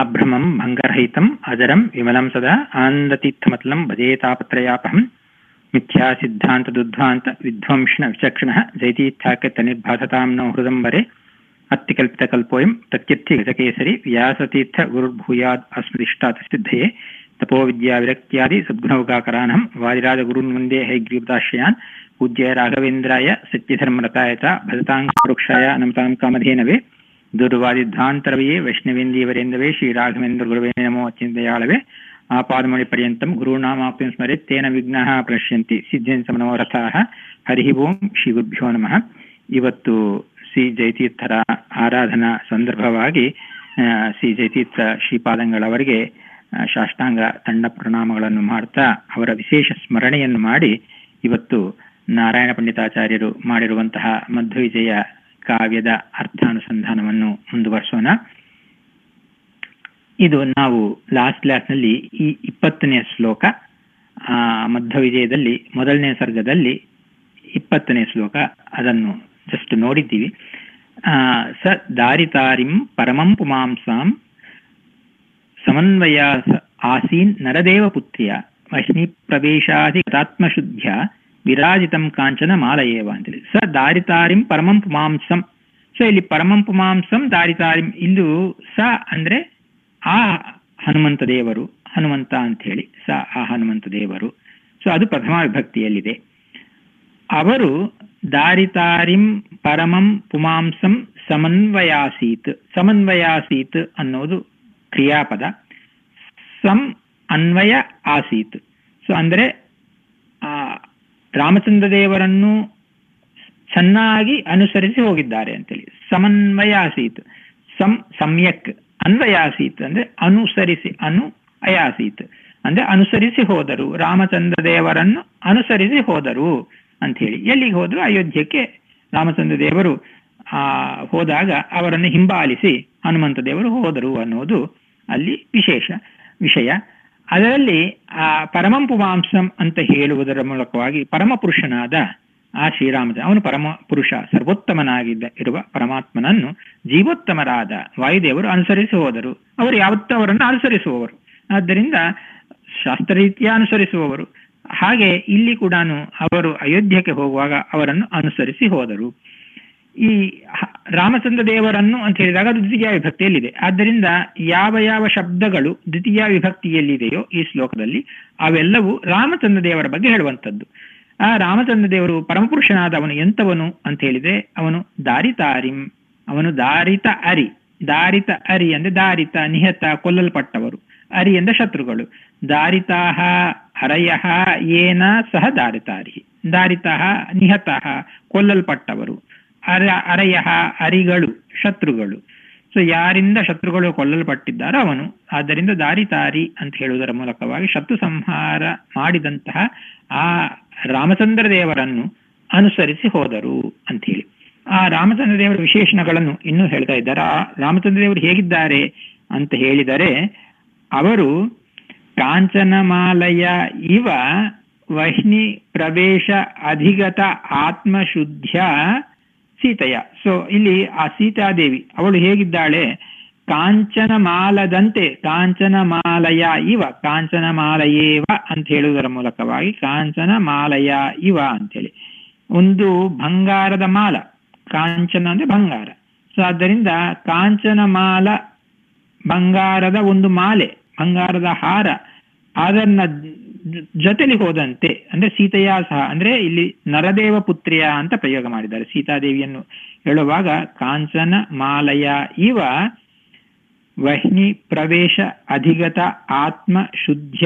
अभ्रमं भङ्गरहितम् अजरं विमलं सदा आनन्दतीर्थमतलं भजेतापत्रयापहं मिथ्यासिद्धान्तदुद्ध्वान्त विध्वंसिन विचक्षणः जयतीर्थाकृतनिर्भासतां नो हृदम्बरे अत्तिकल्पितकल्पोऽयं प्रत्यर्थगजकेसरि व्यासतीर्थ गुरुर्भूयाद् अस्मदिष्टात् सिद्धये तपोविद्याविरक्त्यादि सद्गुणौकाकरानहं वादिराजगुरून् वन्दे हैग्रीवदाश्रयान् पूज्य राघवेन्द्राय सत्यधर्मरताय च भजताङ्क्षाय नमतां कामधेनवे ದುರ್ವಾದಿಧ್ವಾಂತರವೇ ವೈಷ್ಣವೇಂದೀವರೇಂದವೇ ಶ್ರೀರಾಘವೇಂದ್ರ ಗುರುವೇ ನಮೋ ಅತ್ಯಂತಯಾಳವೇ ಆಪಾದಮೌಳಿಪರ್ಯಂతం ಗುರುನಾಮಾಪ್ತಿಂ ಸ್ಮರೆತ್ ತೇನ ವಿಘ್ನಃ ಪ್ರಣಶ್ಯಂತಿ ಸಿದ್ಧೇನ್ ಸಮನವರಥಾಃ ಹರಿ ಓಂ ಶ್ರೀ ಗುರುಭ್ಯೋ ನಮಃ ಇವತ್ತು ಶ್ರೀ ಜಯತೀರ್ಥರ ಆರಾಧನಾ ಸಂದರ್ಭವಾಗಿ ಆ, ಶ್ರೀ ಜಯತೀರ್ಥ ಶ್ರೀಪಾದಂಗಳವರಿಗೆ ಆ, ಸಾಷ್ಟಾಂಗ ತಂಡ ಪ್ರಣಾಮಗಳನ್ನು ಮಾಡ್ತಾ ಅವರ ವಿಶೇಷ ಸ್ಮರಣೆಯನ್ನು ಮಾಡಿ ಇವತ್ತು ನಾರಾಯಣ ಪಂಡಿತಾಚಾರ್ಯರು ಮಾಡಿರುವಂತಹ ಮಧ್ವವಿಜಯ ಕಾವ್ಯದ ಅರ್ಥಾನುಸಂಧಾನವನ್ನು ಮುಂದುವರಿಸೋಣ ಇದು ನಾವು ಲಾಸ್ಟ್ ಕ್ಲಾಸ್ನಲ್ಲಿ ಈ ಇಪ್ಪತ್ತನೇ ಶ್ಲೋಕ ಆ ಮಧ್ವವಿಜಯದಲ್ಲಿ ಮೊದಲನೇ ಸರ್ಗದಲ್ಲಿ ಇಪ್ಪತ್ತನೇ ಶ್ಲೋಕ ಅದನ್ನು ಜಸ್ಟ್ ನೋಡಿದ್ದೀವಿ ಆ, ಸ ದಾರಿತಾರಿಂ ಪರಮಂ ಪುಮಾಂಸಾಂ ಸಮನ್ವಯ ಆಸೀನ್ ನರದೇವ ಪುತ್ರಿಯ ವಹ್ನಿ ಪ್ರವೇಶಾಧಿ ಗತಾತ್ಮಶುದ್ಧ್ಯ ವಿರಾಜಿತಂ ಕಾಂಚನ ಮಾಲಯೇವ ಅಂತೇಳಿ ಸ ದಾರಿತಾರಿಂ ಪರಮಂ ಪುಮಾಂಸಂ ಸೊ ಇಲ್ಲಿ ಪರಮಂ ಪುಮಾಂಸಂ ದಾರಿತಾರಿಂ ಇಲ್ಲೂ ಸ ಅಂದ್ರೆ ಆ ಹನುಮಂತ ದೇವರು ಹನುಮಂತ ಅಂತ ಹೇಳಿ ಸ ಆ ಹನುಮಂತ ದೇವರು ಸೊ ಅದು ಪ್ರಥಮ ವಿಭಕ್ತಿಯಲ್ಲಿದೆ ಅವರು ದಾರಿತಾರಿಂ ಪರಮಂ ಪುಮಾಂಸಂ ಸಮನ್ವಯಾಸೀತ್ ಸಮನ್ವಯಾಸೀತ್ ಅನ್ನೋದು ಕ್ರಿಯಾಪದ ಸಂ ಅನ್ವಯ ಆಸೀತ್ ಸೊ ಅಂದ್ರೆ ಆ ರಾಮಚಂದ್ರ ದೇವರನ್ನು ಚೆನ್ನಾಗಿ ಅನುಸರಿಸಿ ಹೋಗಿದ್ದಾರೆ ಅಂತೇಳಿ ಸಮನ್ವಯ ಆಸೀತ್ ಸಂ ಸಮ್ಯಕ್ ಅನ್ವಯ ಆಸೀತ್ ಅಂದ್ರೆ ಅನುಸರಿಸಿ ಅನು ಅಯಾಸೀತ್ ಅಂದ್ರೆ ಅನುಸರಿಸಿ ಹೋದರು ರಾಮಚಂದ್ರ ದೇವರನ್ನು ಅನುಸರಿಸಿ ಹೋದರು ಅಂತ ಹೇಳಿ ಎಲ್ಲಿಗೆ ಹೋದ್ರು ಅಯೋಧ್ಯಕ್ಕೆ ರಾಮಚಂದ್ರ ದೇವರು ಆ ಹೋದಾಗ ಅವರನ್ನು ಹಿಂಬಾಲಿಸಿ ಹನುಮಂತ ದೇವರು ಹೋದರು ಅನ್ನೋದು ಅಲ್ಲಿ ವಿಶೇಷ ವಿಷಯ ಅದರಲ್ಲಿ ಆ ಪರಮಂ ಪುಮಾಂಸಂ ಅಂತ ಹೇಳುವುದರ ಮೂಲಕವಾಗಿ ಪರಮ ಪುರುಷನಾದ ಆ ಶ್ರೀರಾಮಚಂದ್ರ ಅವನು ಪರಮ ಪುರುಷ ಸರ್ವೋತ್ತಮನಾಗಿದ್ದ ಇರುವ ಪರಮಾತ್ಮನನ್ನು ಜೀವೋತ್ತಮರಾದ ವಾಯುದೇವರು ಅನುಸರಿಸಿ ಹೋದರು ಅವರು ಯಾವತ್ತೂ ಅವರನ್ನು ಅನುಸರಿಸುವವರು ಆದ್ದರಿಂದ ಶಾಸ್ತ್ರರೀತ್ಯ ಅನುಸರಿಸುವವರು ಹಾಗೆ ಇಲ್ಲಿ ಕೂಡ ಅವರು ಅಯೋಧ್ಯಕ್ಕೆ ಹೋಗುವಾಗ ಅವರನ್ನು ಅನುಸರಿಸಿ ಹೋದರು ಈ ಹ- ರಾಮಚಂದ್ರ ದೇವರನ್ನು ಅಂತ ಹೇಳಿದಾಗ ಅದು ದ್ವಿತೀಯ ವಿಭಕ್ತಿಯಲ್ಲಿದೆ ಆದ್ದರಿಂದ ಯಾವ ಯಾವ ಶಬ್ದಗಳು ದ್ವಿತೀಯ ವಿಭಕ್ತಿಯಲ್ಲಿದೆಯೋ ಈ ಶ್ಲೋಕದಲ್ಲಿ ಅವೆಲ್ಲವೂ ರಾಮಚಂದ್ರ ದೇವರ ಬಗ್ಗೆ ಹೇಳುವಂಥದ್ದು ಆ ರಾಮಚಂದ್ರ ದೇವರು ಪರಮಪುರುಷನಾದ ಅವನು ಎಂತವನು ಅಂತ ಹೇಳಿದ್ರೆ ಅವನು ದಾರಿತಾರಿಂ ಅವನು ದಾರಿತ ಅರಿ ದಾರಿತ ಅರಿ ಅಂದ್ರೆ ದಾರಿತ ನಿಹತ ಕೊಲ್ಲಲ್ಪಟ್ಟವರು ಅರಿ ಎಂದ ಶತ್ರುಗಳು ದಾರಿತಾಹ ಅರಯಃ ಏನ ಸಹ ದಾರಿತಾರಿ ದಾರಿತಃ ನಿಹತಃ ಕೊಲ್ಲಲ್ಪಟ್ಟವರು ಅರ ಅರಯಃ ಅರಿಗಳು ಶತ್ರುಗಳು ಸೊ ಯಾರಿಂದ ಶತ್ರುಗಳು ಕೊಲ್ಲಲ್ಪಟ್ಟಿದ್ದಾರೋ ಅವನು ಆದ್ದರಿಂದ ದಾರಿತಾರಿ ಅಂತ ಹೇಳುವುದರ ಮೂಲಕವಾಗಿ ಶತ್ರು ಸಂಹಾರ ಮಾಡಿದಂತಹ ಆ ರಾಮಚಂದ್ರ ದೇವರನ್ನು ಅನುಸರಿಸಿ ಹೋದರು ಅಂತ ಹೇಳಿ ಆ ರಾಮಚಂದ್ರ ದೇವರ ವಿಶೇಷಣಗಳನ್ನು ಇನ್ನೂ ಹೇಳ್ತಾ ಇದ್ದಾರೆ ಆ ರಾಮಚಂದ್ರ ದೇವರು ಹೇಗಿದ್ದಾರೆ ಅಂತ ಹೇಳಿದರೆ ಅವರು ಕಾಂಚನಮಾಲಯ ಇವ ವಹ್ನಿ ಪ್ರವೇಶ ಅಧಿಗತ ಆತ್ಮಶುದ್ಧ್ಯ ಸೀತೆಯ ಸೊ ಇಲ್ಲಿ ಆ ಸೀತಾದೇವಿ ಅವಳು ಹೇಗಿದ್ದಾಳೆ ಕಾಂಚನಮಾಲದಂತೆ ಕಾಂಚನಮಾಲಯ ಇವ ಕಾಂಚನಮಾಲಯೇವ ಅಂತ ಹೇಳುವುದರ ಮೂಲಕವಾಗಿ ಕಾಂಚನಮಾಲಯ ಇವ ಅಂತೇಳಿ ಒಂದು ಬಂಗಾರದ ಮಾಲ ಕಾಂಚನ ಅಂದ್ರೆ ಬಂಗಾರ ಸೊ ಆದ್ದರಿಂದ ಕಾಂಚನಮಾಲ ಬಂಗಾರದ ಒಂದು ಮಾಲೆ ಬಂಗಾರದ ಹಾರ ಅದನ್ನ ಜ- ಜೊತೆಲಿ ಹೋದಂತೆ ಅಂದ್ರೆ ಸೀತೆಯ ಸಹ ಅಂದ್ರೆ ಇಲ್ಲಿ ನರದೇವ ಪುತ್ರಿಯ ಅಂತ ಪ್ರಯೋಗ ಮಾಡಿದ್ದಾರೆ ಸೀತಾದೇವಿಯನ್ನು ಹೇಳುವಾಗ ಕಾಂಚನ ಮಾಲಯ ಇವ ವಹ್ನಿ ಪ್ರವೇಶ ಅಧಿಗತ ಆತ್ಮ ಶುದ್ಧ್ಯ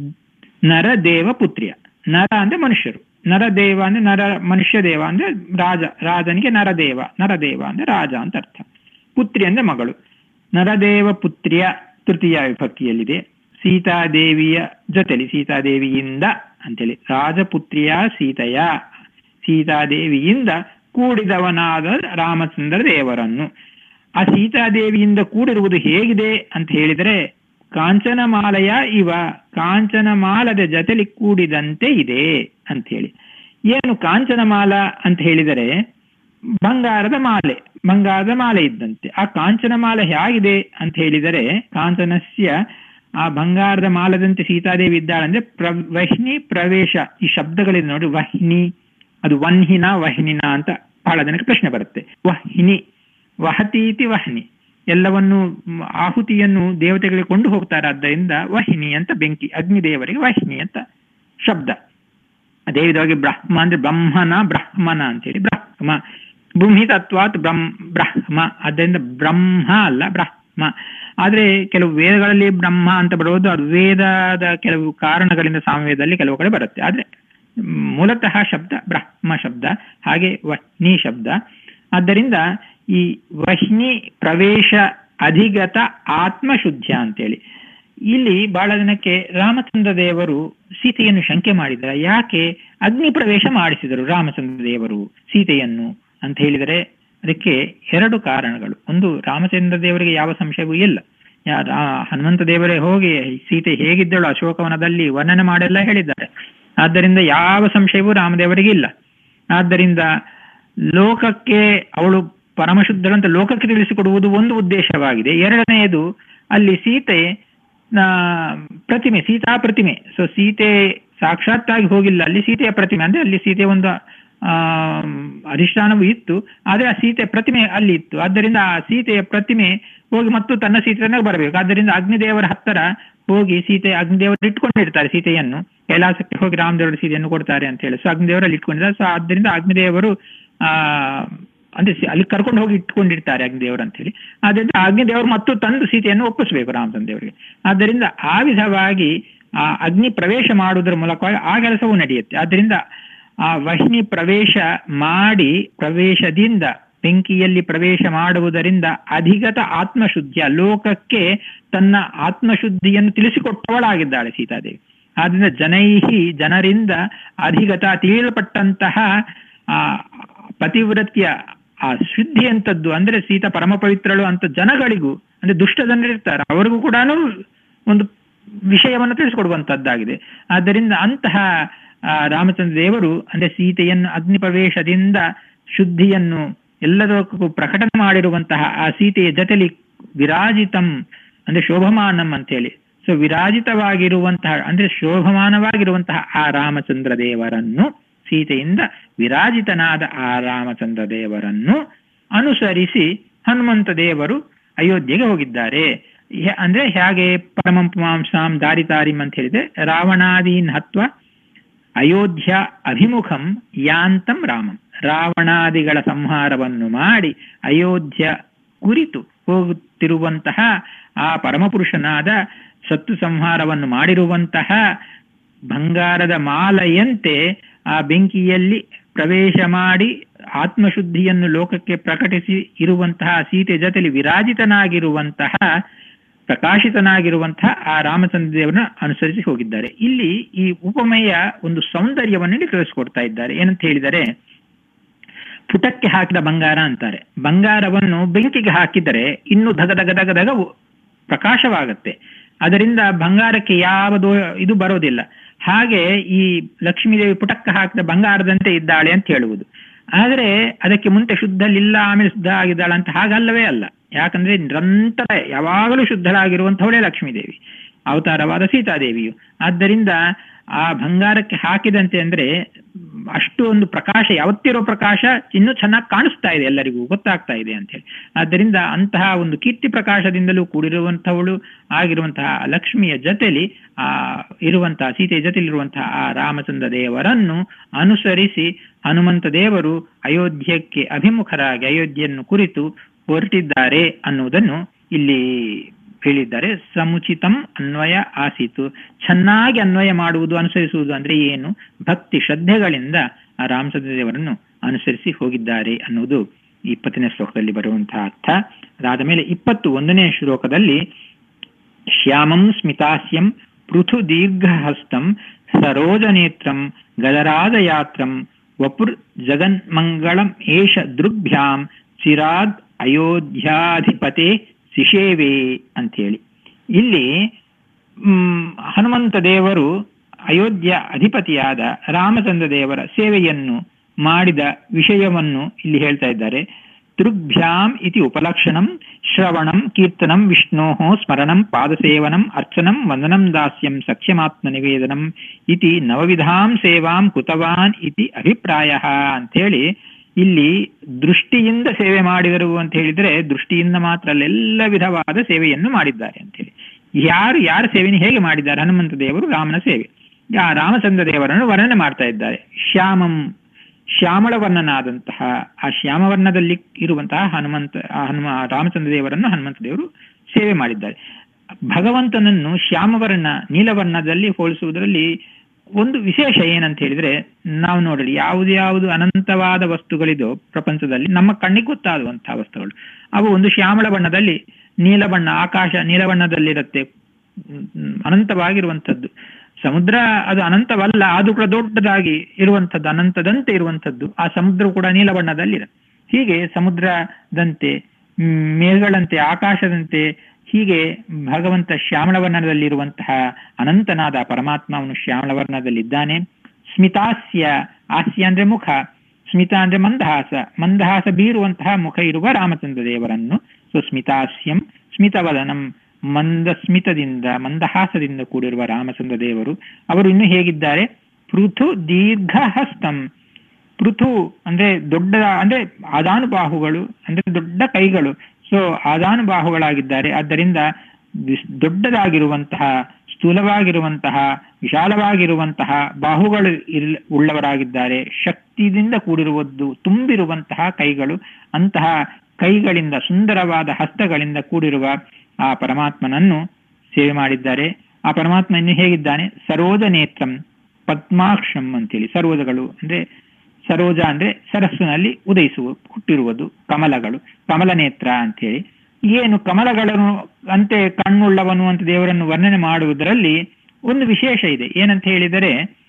ನರದೇವ ಪುತ್ರಿಯ ನರ ಅಂದ್ರೆ ಮನುಷ್ಯರು ನರದೇವ ಅಂದ್ರೆ ನರ ಮನುಷ್ಯ ದೇವ ಅಂದ್ರೆ ರಾಜ ರಾಜನಿಗೆ ನರದೇವ ನರದೇವ ಅಂದ್ರೆ ರಾಜ ಅಂತ ಅರ್ಥ ಪುತ್ರಿ ಅಂದ್ರೆ ಮಗಳು ನರದೇವ ಪುತ್ರಿಯ ತೃತೀಯ ವಿಭಕ್ತಿಯಲ್ಲಿದೆ ಸೀತಾದೇವಿಯ ಜೊತೆಲಿ ಸೀತಾದೇವಿಯಿಂದ ಅಂತೇಳಿ ರಾಜಪುತ್ರಿಯ ಸೀತೆಯ ಸೀತಾದೇವಿಯಿಂದ ಕೂಡಿದವನಾದ ರಾಮಚಂದ್ರ ದೇವರನ್ನು ಆ ಸೀತಾದೇವಿಯಿಂದ ಕೂಡಿರುವುದು ಹೇಗಿದೆ ಅಂತ ಹೇಳಿದರೆ ಕಾಂಚನಮಾಲಯ ಇವ ಕಾಂಚನಮಾಲದ ಜೊತೆಲಿ ಕೂಡಿದಂತೆ ಇದೆ ಅಂತ ಹೇಳಿ ಏನು ಕಾಂಚನಮಾಲ ಅಂತ ಹೇಳಿದರೆ ಬಂಗಾರದ ಮಾಲೆ ಬಂಗಾರದ ಮಾಲೆ ಇದ್ದಂತೆ ಆ ಕಾಂಚನ ಮಾಲೆ ಹೇಗಿದೆ ಅಂತ ಹೇಳಿದರೆ ಕಾಂಚನಸ್ಯ ಆ ಬಂಗಾರದ ಮಾಲದಂತೆ ಸೀತಾದೇವಿ ಇದ್ದಾಳಂದ್ರೆ ಪ್ರ ವಹ್ನಿ ಪ್ರವೇಶ ಈ ಶಬ್ದಗಳಿಂದ ನೋಡಿ ವಹ್ನಿ ಅದು ವನ್ಹಿನ ವಹ್ನಿನ ಅಂತ ಬಹಳ ಜನಕ್ಕೆ ಪ್ರಶ್ನೆ ಬರುತ್ತೆ ವಹ್ನಿ ವಹತೀತಿ ವಹ್ನಿ ಎಲ್ಲವನ್ನು ಮ್, ಆಹುತಿಯನ್ನು ದೇವತೆಗಳಿಗೆ ಕೊಂಡು ಹೋಗ್ತಾರೆ ಆದ್ದರಿಂದ ವಹಿನಿ ಅಂತ ಬೆಂಕಿ ಅಗ್ನಿದೇವರಿಗೆ ವಹಿನಿ ಅಂತ ಶಬ್ದ ಅದೇ ವಿಧವಾಗಿ ಬ್ರಹ್ಮ ಅಂದ್ರೆ ಬ್ರಹ್ಮನ ಬ್ರಹ್ಮನ ಅಂತೇಳಿ ಬ್ರಹ್ಮ ಭೂಮಿ ತತ್ವಾತ್ ಬ್ರಹ್ಮ ಬ್ರಹ್ಮ ಆದ್ದರಿಂದ ಬ್ರಹ್ಮ ಅಲ್ಲ ಬ್ರಹ್ಮ ಆದ್ರೆ ಕೆಲವು ವೇದಗಳಲ್ಲಿ ಬ್ರಹ್ಮ ಅಂತ ಬರೋದು ಅದು ವೇದದ ಕೆಲವು ಕಾರಣಗಳಿಂದ ಸಾಮವೇದದಲ್ಲಿ ಕೆಲವು ಕಡೆ ಬರುತ್ತೆ ಆದ್ರೆ ಮ್, ಮೂಲತಃ ಶಬ್ದ ಬ್ರಹ್ಮ ಶಬ್ದ ಹಾಗೆ ವಹ್ನಿ ಶಬ್ದ ಆದ್ದರಿಂದ ಈ ವಹ್ನಿ ಪ್ರವೇಶ ಅಧಿಗತ ಆತ್ಮಶುದ್ಧ ಅಂತೇಳಿ ಇಲ್ಲಿ ಬಹಳ ಜನಕ್ಕೆ ರಾಮಚಂದ್ರ ದೇವರು ಸೀತೆಯನ್ನು ಶಂಕೆ ಮಾಡಿದ್ದಾರೆ ಯಾಕೆ ಅಗ್ನಿ ಪ್ರವೇಶ ಮಾಡಿಸಿದರು ರಾಮಚಂದ್ರ ದೇವರು ಸೀತೆಯನ್ನು ಅಂತ ಹೇಳಿದರೆ ಅದಕ್ಕೆ ಎರಡು ಕಾರಣಗಳು ಒಂದು ರಾಮಚಂದ್ರ ದೇವರಿಗೆ ಯಾವ ಸಂಶಯವೂ ಇಲ್ಲ ಯಾ- ರಾ- ಹನುಮಂತ ದೇವರೇ ಹೋಗಿ ಸೀತೆ ಹೇಗಿದ್ದಳು ಅಶೋಕವನದಲ್ಲಿ ವರ್ಣನೆ ಮಾಡೆಲ್ಲ ಹೇಳಿದ್ದಾರೆ ಆದ್ದರಿಂದ ಯಾವ ಸಂಶಯವೂ ರಾಮದೇವರಿಗೆ ಇಲ್ಲ ಆದ್ದರಿಂದ ಲೋಕಕ್ಕೆ ಅವಳು ಪರಮಶುದ್ಧಳು ಅಂತ ಲೋಕಕ್ಕೆ ತಿಳಿಸಿಕೊಡುವುದು ಒಂದು ಉದ್ದೇಶವಾಗಿದೆ ಎರಡನೆಯದು ಅಲ್ಲಿ ಸೀತೆ ಆ, ಪ್ರತಿಮೆ ಸೀತಾ ಪ್ರತಿಮೆ ಸೊ ಸೀತೆ ಸಾಕ್ಷಾತ್ತಾಗಿ ಹೋಗಿಲ್ಲ ಅಲ್ಲಿ ಸೀತೆಯ ಪ್ರತಿಮೆ ಅಂದ್ರೆ ಅಲ್ಲಿ ಸೀತೆ ಒಂದು ಆ ಅಧಿಷ್ಠಾನವೂ ಇತ್ತು ಆದ್ರೆ ಆ ಸೀತೆ ಪ್ರತಿಮೆ ಅಲ್ಲಿ ಇತ್ತು ಆದ್ದರಿಂದ ಆ ಸೀತೆಯ ಪ್ರತಿಮೆ ಹೋಗಿ ಮತ್ತು ತನ್ನ ಸೀತೆಯನ್ನು ಬರಬೇಕು ಆದ್ದರಿಂದ ಅಗ್ನಿದೇವರ ಹತ್ತಿರ ಹೋಗಿ ಸೀತೆ ಅಗ್ನಿದೇವರು ಇಟ್ಕೊಂಡಿರ್ತಾರೆ ಸೀತೆಯನ್ನು ಕೈಲಾಸಕ್ಕೆ ಹೋಗಿ ರಾಮದೇವರ ಸೀತೆಯನ್ನು ಕೊಡ್ತಾರೆ ಅಂತ ಹೇಳಿ ಸೊ ಅಗ್ನಿದೇವರಲ್ಲಿ ಇಟ್ಕೊಂಡಿದ್ದಾರೆ ಸೊ ಆದ್ದರಿಂದ ಅಗ್ನಿದೇವರು ಆ ಅಂದ್ರೆ ಸಿ- ಅಲ್ಲಿ ಕರ್ಕೊಂಡು ಹೋಗಿ ಇಟ್ಕೊಂಡಿರ್ತಾರೆ ಅಗ್ನಿದೇವರು ಅಂತ ಹೇಳಿ ಆದ್ದರಿಂದ ಅಗ್ನಿದೇವರು ಮತ್ತು ತಂದು ಸೀತೆಯನ್ನು ಒಪ್ಪಿಸಬೇಕು ರಾಮಚಂದ್ರ ದೇವರಿಗೆ ಆದ್ದರಿಂದ ಆ ವಿಧವಾಗಿ ಆ ಅಗ್ನಿ ಪ್ರವೇಶ ಮಾಡುವುದರ ಮೂಲಕವಾಗಿ ಆ ಕೆಲಸವು ನಡೆಯುತ್ತೆ ಆದ್ದರಿಂದ ಆ ವಹ್ನಿ ಪ್ರವೇಶ ಮಾಡಿ ಪ್ರವೇಶದಿಂದ ಬೆಂಕಿಯಲ್ಲಿ ಪ್ರವೇಶ ಮಾಡುವುದರಿಂದ ಅಧಿಗತ ಆತ್ಮಶುದ್ಧಿಯ ಲೋಕಕ್ಕೆ ತನ್ನ ಆತ್ಮಶುದ್ಧಿಯನ್ನು ತಿಳಿಸಿಕೊಟ್ಟವಳಾಗಿದ್ದಾಳೆ ಸೀತಾದೇವಿ ಆದ್ರಿಂದ ಜನೈಹಿ ಜನರಿಂದ ಅಧಿಗತ ತಿಳಿಯಲ್ಪಟ್ಟಂತಹ ಆ ಪತಿವ್ರತ್ಯ ಆ ಶುದ್ಧಿ ಅಂತದ್ದು ಅಂದ್ರೆ ಸೀತಾ ಪರಮ ಪವಿತ್ರಳು ಅಂತ ಜನಗಳಿಗೂ ಅಂದ್ರೆ ದುಷ್ಟ ಜನರಿರ್ತಾರೆ ಅವರಿಗೂ ಕೂಡ ಒಂದು ವಿಷಯವನ್ನು ತಿಳಿಸಿಕೊಡುವಂತದ್ದಾಗಿದೆ ಆದ್ದರಿಂದ ಅಂತಹ ಆ, ರಾಮಚಂದ್ರ ದೇವರು ಅಂದ್ರೆ ಸೀತೆಯನ್ನು ಅಗ್ನಿ ಪ್ರವೇಶದಿಂದ ಶುದ್ಧಿಯನ್ನು ಎಲ್ಲದಕ್ಕೂ ಪ್ರಕಟಣೆ ಮಾಡಿರುವಂತಹ ಆ ಸೀತೆಯ ಜೊತೆಲಿ ವಿರಾಜಿತಂ ಅಂದ್ರೆ ಶೋಭಮಾನಂ ಅಂತೇಳಿ ಸೊ ವಿರಾಜಿತವಾಗಿರುವಂತಹ ಅಂದ್ರೆ ಶೋಭಮಾನವಾಗಿರುವಂತಹ ಆ ರಾಮಚಂದ್ರ ದೇವರನ್ನು ಸೀತೆಯಿಂದ ವಿರಾಜಿತನಾದ ಆ ರಾಮಚಂದ್ರ ದೇವರನ್ನು ಅನುಸರಿಸಿ ಹನುಮಂತ ದೇವರು ಅಯೋಧ್ಯೆಗೆ ಹೋಗಿದ್ದಾರೆ ಹೆ- ಅಂದ್ರೆ ಹೇಗೆ ಪರಮಂ ಪುಮಾಂಸಾಂ ದಾರಿತಾರಿಂ ಅಂತ ಹೇಳಿದೆ ರಾವಣಾದೀನ್ ಹತ್ವ ಅಯೋಧ್ಯ ಅಭಿಮುಖಂ ಯಾಂತಂ ರಾಮಂ ರಾವಣಾದಿಗಳ ಸಂಹಾರವನ್ನು ಮಾಡಿ ಅಯೋಧ್ಯ ಕುರಿತು ಹೋಗುತ್ತಿರುವಂತಹ ಆ ಪರಮಪುರುಷನಾದ ಸತ್ತು ಸಂಹಾರವನ್ನು ಮಾಡಿರುವಂತಹ ಬಂಗಾರದ ಮಾಲೆಯಂತೆ ಆ ಬೆಂಕಿಯಲ್ಲಿ ಪ್ರವೇಶ ಮಾಡಿ ಆತ್ಮಶುದ್ಧಿಯನ್ನು ಲೋಕಕ್ಕೆ ಪ್ರಕಟಿಸಿ ಇರುವಂತಹ ಸೀತೆ ಜೊತೆಲಿ ವಿರಾಜಿತನಾಗಿರುವಂತಹ ಪ್ರಕಾಶಿತನಾಗಿರುವಂತಹ ಆ ರಾಮಚಂದ್ರ ದೇವರನ್ನ ಅನುಸರಿಸಿ ಹೋಗಿದ್ದಾರೆ ಇಲ್ಲಿ ಈ ಉಪಮೆಯ ಒಂದು ಸೌಂದರ್ಯವನ್ನು ಇಲ್ಲಿ ತಿಳಿಸ್ಕೊಡ್ತಾ ಇದ್ದಾರೆ ಏನಂತ ಹೇಳಿದರೆ ಪುಟಕ್ಕೆ ಹಾಕಿದ ಬಂಗಾರ ಅಂತಾರೆ ಬಂಗಾರವನ್ನು ಬೆಂಕಿಗೆ ಹಾಕಿದರೆ ಇನ್ನು ಧಗ ಧಗ ಧಗ ಧಗ ಉ- ಪ್ರಕಾಶವಾಗುತ್ತೆ ಅದರಿಂದ ಬಂಗಾರಕ್ಕೆ ಯಾವ ದೋ ಇದು ಬರೋದಿಲ್ಲ ಹಾಗೆ ಈ ಲಕ್ಷ್ಮೀದೇವಿ ಪುಟಕ್ಕೆ ಹಾಕಿದ ಬಂಗಾರದಂತೆ ಇದ್ದಾಳೆ ಅಂತ ಹೇಳುವುದು ಆದರೆ ಅದಕ್ಕೆ ಮುಂಚೆ ಶುದ್ಧಲಿಲ್ಲ ಆಮೇಲೆ ಶುದ್ಧ ಆಗಿದ್ದಾಳೆ ಅಂತ ಹಾಗಲ್ಲವೇ ಅಲ್ಲ ಯಾಕಂದ್ರೆ ನಿರಂತರ ಯಾವಾಗಲೂ ಶುದ್ಧಳಾಗಿರುವಂಥವಳೇ ಲಕ್ಷ್ಮೀದೇವಿ ಅವತಾರವಾದ ಸೀತಾದೇವಿಯು ಆದ್ದರಿಂದ ಆ ಬಂಗಾರಕ್ಕೆ ಹಾಕಿದಂತೆ ಅಂದ್ರೆ ಮ್, ಅಷ್ಟು ಒಂದು ಪ್ರಕಾಶ ಯಾವತ್ತಿರೋ ಪ್ರಕಾಶ ಇನ್ನೂ ಚೆನ್ನಾಗಿ ಕಾಣಿಸ್ತಾ ಇದೆ ಎಲ್ಲರಿಗೂ ಗೊತ್ತಾಗ್ತಾ ಇದೆ ಅಂತ ಹೇಳಿ ಆದ್ದರಿಂದ ಅಂತಹ ಒಂದು ಕೀರ್ತಿ ಪ್ರಕಾಶದಿಂದಲೂ ಕೂಡಿರುವಂಥವಳು ಆಗಿರುವಂತಹ ಲಕ್ಷ್ಮಿಯ ಜೊತೆಲಿ ಆ ಇರುವಂತಹ ಸೀತೆಯ ಜೊತೆಲಿರುವಂತಹ ಆ ರಾಮಚಂದ್ರ ದೇವರನ್ನು ಅನುಸರಿಸಿ ಹನುಮಂತ ದೇವರು ಅಯೋಧ್ಯಕ್ಕೆ ಅಭಿಮುಖರಾಗಿ ಅಯೋಧ್ಯೆಯನ್ನು ಕುರಿತು ಹೊರಟಿದ್ದಾರೆ ಅನ್ನುವುದನ್ನು ಇಲ್ಲಿ ಹೇಳಿದ್ದಾರೆ ಸಮುಚಿತಂ ಅನ್ವಯ ಆಸೀತು ಚೆನ್ನಾಗಿ ಅನ್ವಯ ಮಾಡುವುದು ಅನುಸರಿಸುವುದು ಅಂದ್ರೆ ಏನು ಭಕ್ತಿ ಶ್ರದ್ಧೆಗಳಿಂದ ಆ ರಾಮಚಂದ್ರ ದೇವರನ್ನು ಅನುಸರಿಸಿ ಹೋಗಿದ್ದಾರೆ ಅನ್ನುವುದು ಈ ಇಪ್ಪತ್ತನೇ ಶ್ಲೋಕದಲ್ಲಿ ಬರುವಂತಹ ಅರ್ಥ ಅದಾದ ಮೇಲೆ ಇಪ್ಪತ್ತು ಒಂದನೇ ಶ್ಲೋಕದಲ್ಲಿ ಶ್ಯಾಮಂ ಸ್ಮಿತಾಸ್ಯಂ ಪೃಥು ದೀರ್ಘಹಸ್ತಂ ಸರೋಜನೇತ್ರಂ ಗದರಾಜಯಾತ್ರಂ ವಪುರ್ ಜಗನ್ಮಂಗಳಂ ಏಷ ದೃಗ್ಭ್ಯಾಂ ಚಿರಾದ್ ಅಯೋಧ್ಯಾಧಿಪತೆ ಸಿಷೇವೆ ಅಂತೇಳಿ ಇಲ್ಲಿ ಮ್, ಹನುಮಂತ ದೇವರು ಅಯೋಧ್ಯ ಅಧಿಪತಿಯಾದ ರಾಮಚಂದ್ರ ದೇವರ ಸೇವೆಯನ್ನು ಮಾಡಿದ ವಿಷಯವನ್ನು ಇಲ್ಲಿ ಹೇಳ್ತಾ ಇದ್ದಾರೆ ದೃಗ್ಭ್ಯಾಂ ಇತಿ ಉಪಲಕ್ಷಣಂ ಶ್ರವಣಂ ಕೀರ್ತನಂ ವಿಷ್ಣೋ ಸ್ಮರಣಂ ಪಾದಸೇವನಂ ಅರ್ಚನಂ ವಂದನಂ ದಾಸ್ಯಂ ಸಖ್ಯಮಾತ್ಮ ನಿವೇದನಂ ಇತಿ ನವವಿಧಾಂ ಸೇವಾಂ ಕೃತವಾನ್ ಇತಿ ಅಭಿಪ್ರಾಯ ಅಂಥೇಳಿ ಇಲ್ಲಿ ದೃಷ್ಟಿಯಿಂದ ಸೇವೆ ಮಾಡಿದರು ಅಂತ ಹೇಳಿದ್ರೆ ದೃಷ್ಟಿಯಿಂದ ಮಾತ್ರ ಅಲ್ಲ ಎಲ್ಲ ವಿಧವಾದ ಸೇವೆಯನ್ನು ಮಾಡಿದ್ದಾರೆ ಅಂತೇಳಿ ಯಾರು ಯಾರ ಸೇವೆಯನ್ನು ಹೇಗೆ ಮಾಡಿದ್ದಾರೆ ಹನುಮಂತ ದೇವರು ರಾಮನ ಸೇವೆ ಆ ರಾಮಚಂದ್ರ ದೇವರನ್ನು ವರ್ಣನೆ ಮಾಡ್ತಾ ಇದ್ದಾರೆ ಶ್ಯಾಮಂ ಶ್ಯಾಮಳ ವರ್ಣನಾದಂತಹ ಆ ಶ್ಯಾಮವರ್ಣದಲ್ಲಿ ಇರುವಂತಹ ಹನುಮಂತ ಆ ಹನುಮ ರಾಮಚಂದ್ರ ದೇವರನ್ನು ಹನುಮಂತ ದೇವರು ಸೇವೆ ಮಾಡಿದ್ದಾರೆ ಭಗವಂತನನ್ನು ಶ್ಯಾಮವರ್ಣ ನೀಲವರ್ಣದಲ್ಲಿ ಹೋಲಿಸುವುದರಲ್ಲಿ ಒಂದು ವಿಶೇಷ ಏನಂತ ಹೇಳಿದ್ರೆ ನಾವು ನೋಡಲಿ ಯಾವುದು ಯಾವುದು ಅನಂತವಾದ ವಸ್ತುಗಳಿದೋ ಪ್ರಪಂಚದಲ್ಲಿ ನಮ್ಮ ಕಣ್ಣಿಗೆ ಗೊತ್ತಾಗುವಂತಹ ವಸ್ತುಗಳು ಅವು ಒಂದು ಶ್ಯಾಮಳ ಬಣ್ಣದಲ್ಲಿ ನೀಲ ಬಣ್ಣ ಆಕಾಶ ನೀಲ ಬಣ್ಣದಲ್ಲಿರುತ್ತೆ ಹ್ಮ್, ಅನಂತವಾಗಿರುವಂಥದ್ದು ಸಮುದ್ರ ಅದು ಅನಂತವಲ್ಲ ಅದು ಕೂಡ ದೊಡ್ಡದಾಗಿ ಇರುವಂಥದ್ದು ಅನಂತದಂತೆ ಇರುವಂಥದ್ದು ಆ ಸಮುದ್ರ ಕೂಡ ನೀಲ ಬಣ್ಣದಲ್ಲಿದೆ ಹೀಗೆ ಸಮುದ್ರದಂತೆ ಹ್ಮ್, ಮೇಘಗಳಂತೆ ಆಕಾಶದಂತೆ ಹೀಗೆ ಭಗವಂತ ಶ್ಯಾಮಳ ವರ್ಣದಲ್ಲಿರುವಂತಹ ಅನಂತನಾದ ಪರಮಾತ್ಮ ಅವನು ಶ್ಯಾಮಳ ವರ್ಣದಲ್ಲಿದ್ದಾನೆ ಸ್ಮಿತಾಸ್ಯ ಹಾಸ್ಯ ಅಂದ್ರೆ ಮುಖ ಸ್ಮಿತ ಅಂದ್ರೆ ಮಂದಹಾಸ ಮಂದಹಾಸ ಬೀರುವಂತಹ ಮುಖ ಇರುವ ರಾಮಚಂದ್ರ ದೇವರನ್ನು ಸೊ ಸ್ಮಿತಾಸ್ಯಂ ಸ್ಮಿತವದನಂ ಮಂದ ಸ್ಮಿತದಿಂದ ಮಂದಹಾಸದಿಂದ ಕೂಡಿರುವ ರಾಮಚಂದ್ರ ದೇವರು ಅವರು ಇನ್ನು ಹೇಗಿದ್ದಾರೆ ಪೃಥು ದೀರ್ಘಹಸ್ತಂ ಪೃಥು ಅಂದ್ರೆ ದೊಡ್ಡ ಅಂದ್ರೆ ಆದಾನುಬಾಹುಗಳು ಅಂದ್ರೆ ದೊಡ್ಡ ಕೈಗಳು ಸೊ ಆದಾನುಬಾಹುಗಳಾಗಿದ್ದಾರೆ ಆದ್ದರಿಂದ ವಿಸ್- ದೊಡ್ಡದಾಗಿರುವಂತಹ ಸ್ಥೂಲವಾಗಿರುವಂತಹ ವಿಶಾಲವಾಗಿರುವಂತಹ ಬಾಹುಗಳು ಇಲ್ ಉಳ್ಳವರಾಗಿದ್ದಾರೆ ಶಕ್ತಿಯಿಂದ ಕೂಡಿರುವುದು ತುಂಬಿರುವಂತಹ ಕೈಗಳು ಅಂತಹ ಕೈಗಳಿಂದ ಸುಂದರವಾದ ಹಸ್ತಗಳಿಂದ ಕೂಡಿರುವ ಆ ಪರಮಾತ್ಮನನ್ನು ಸೇವೆ ಮಾಡಿದ್ದಾರೆ ಆ ಪರಮಾತ್ಮ ಇನ್ನು ಹೇಗಿದ್ದಾನೆ ಸರೋಜ ನೇತ್ರಂ ಪದ್ಮಾಕ್ಷಂ ಅಂತೇಳಿ ಸರೋಜಗಳು ಅಂದ್ರೆ ಸರೋಜ ಅಂದ್ರೆ ಸರಸ್ಸಿನಲ್ಲಿ ಉದಯಿಸುವ ಹುಟ್ಟಿರುವುದು ಕಮಲಗಳು ಕಮಲ ನೇತ್ರ ಅಂತೇಳಿ ಏನು ಕಮಲಗಳನ್ನು ಅಂತೆ ಕಣ್ಣುಳ್ಳವನು ಅಂತ ದೇವರನ್ನು ವರ್ಣನೆ ಮಾಡುವುದರಲ್ಲಿ ಒಂದು ವಿಶೇಷ ಇದೆ ಏನಂತ ಹೇಳಿದರೆ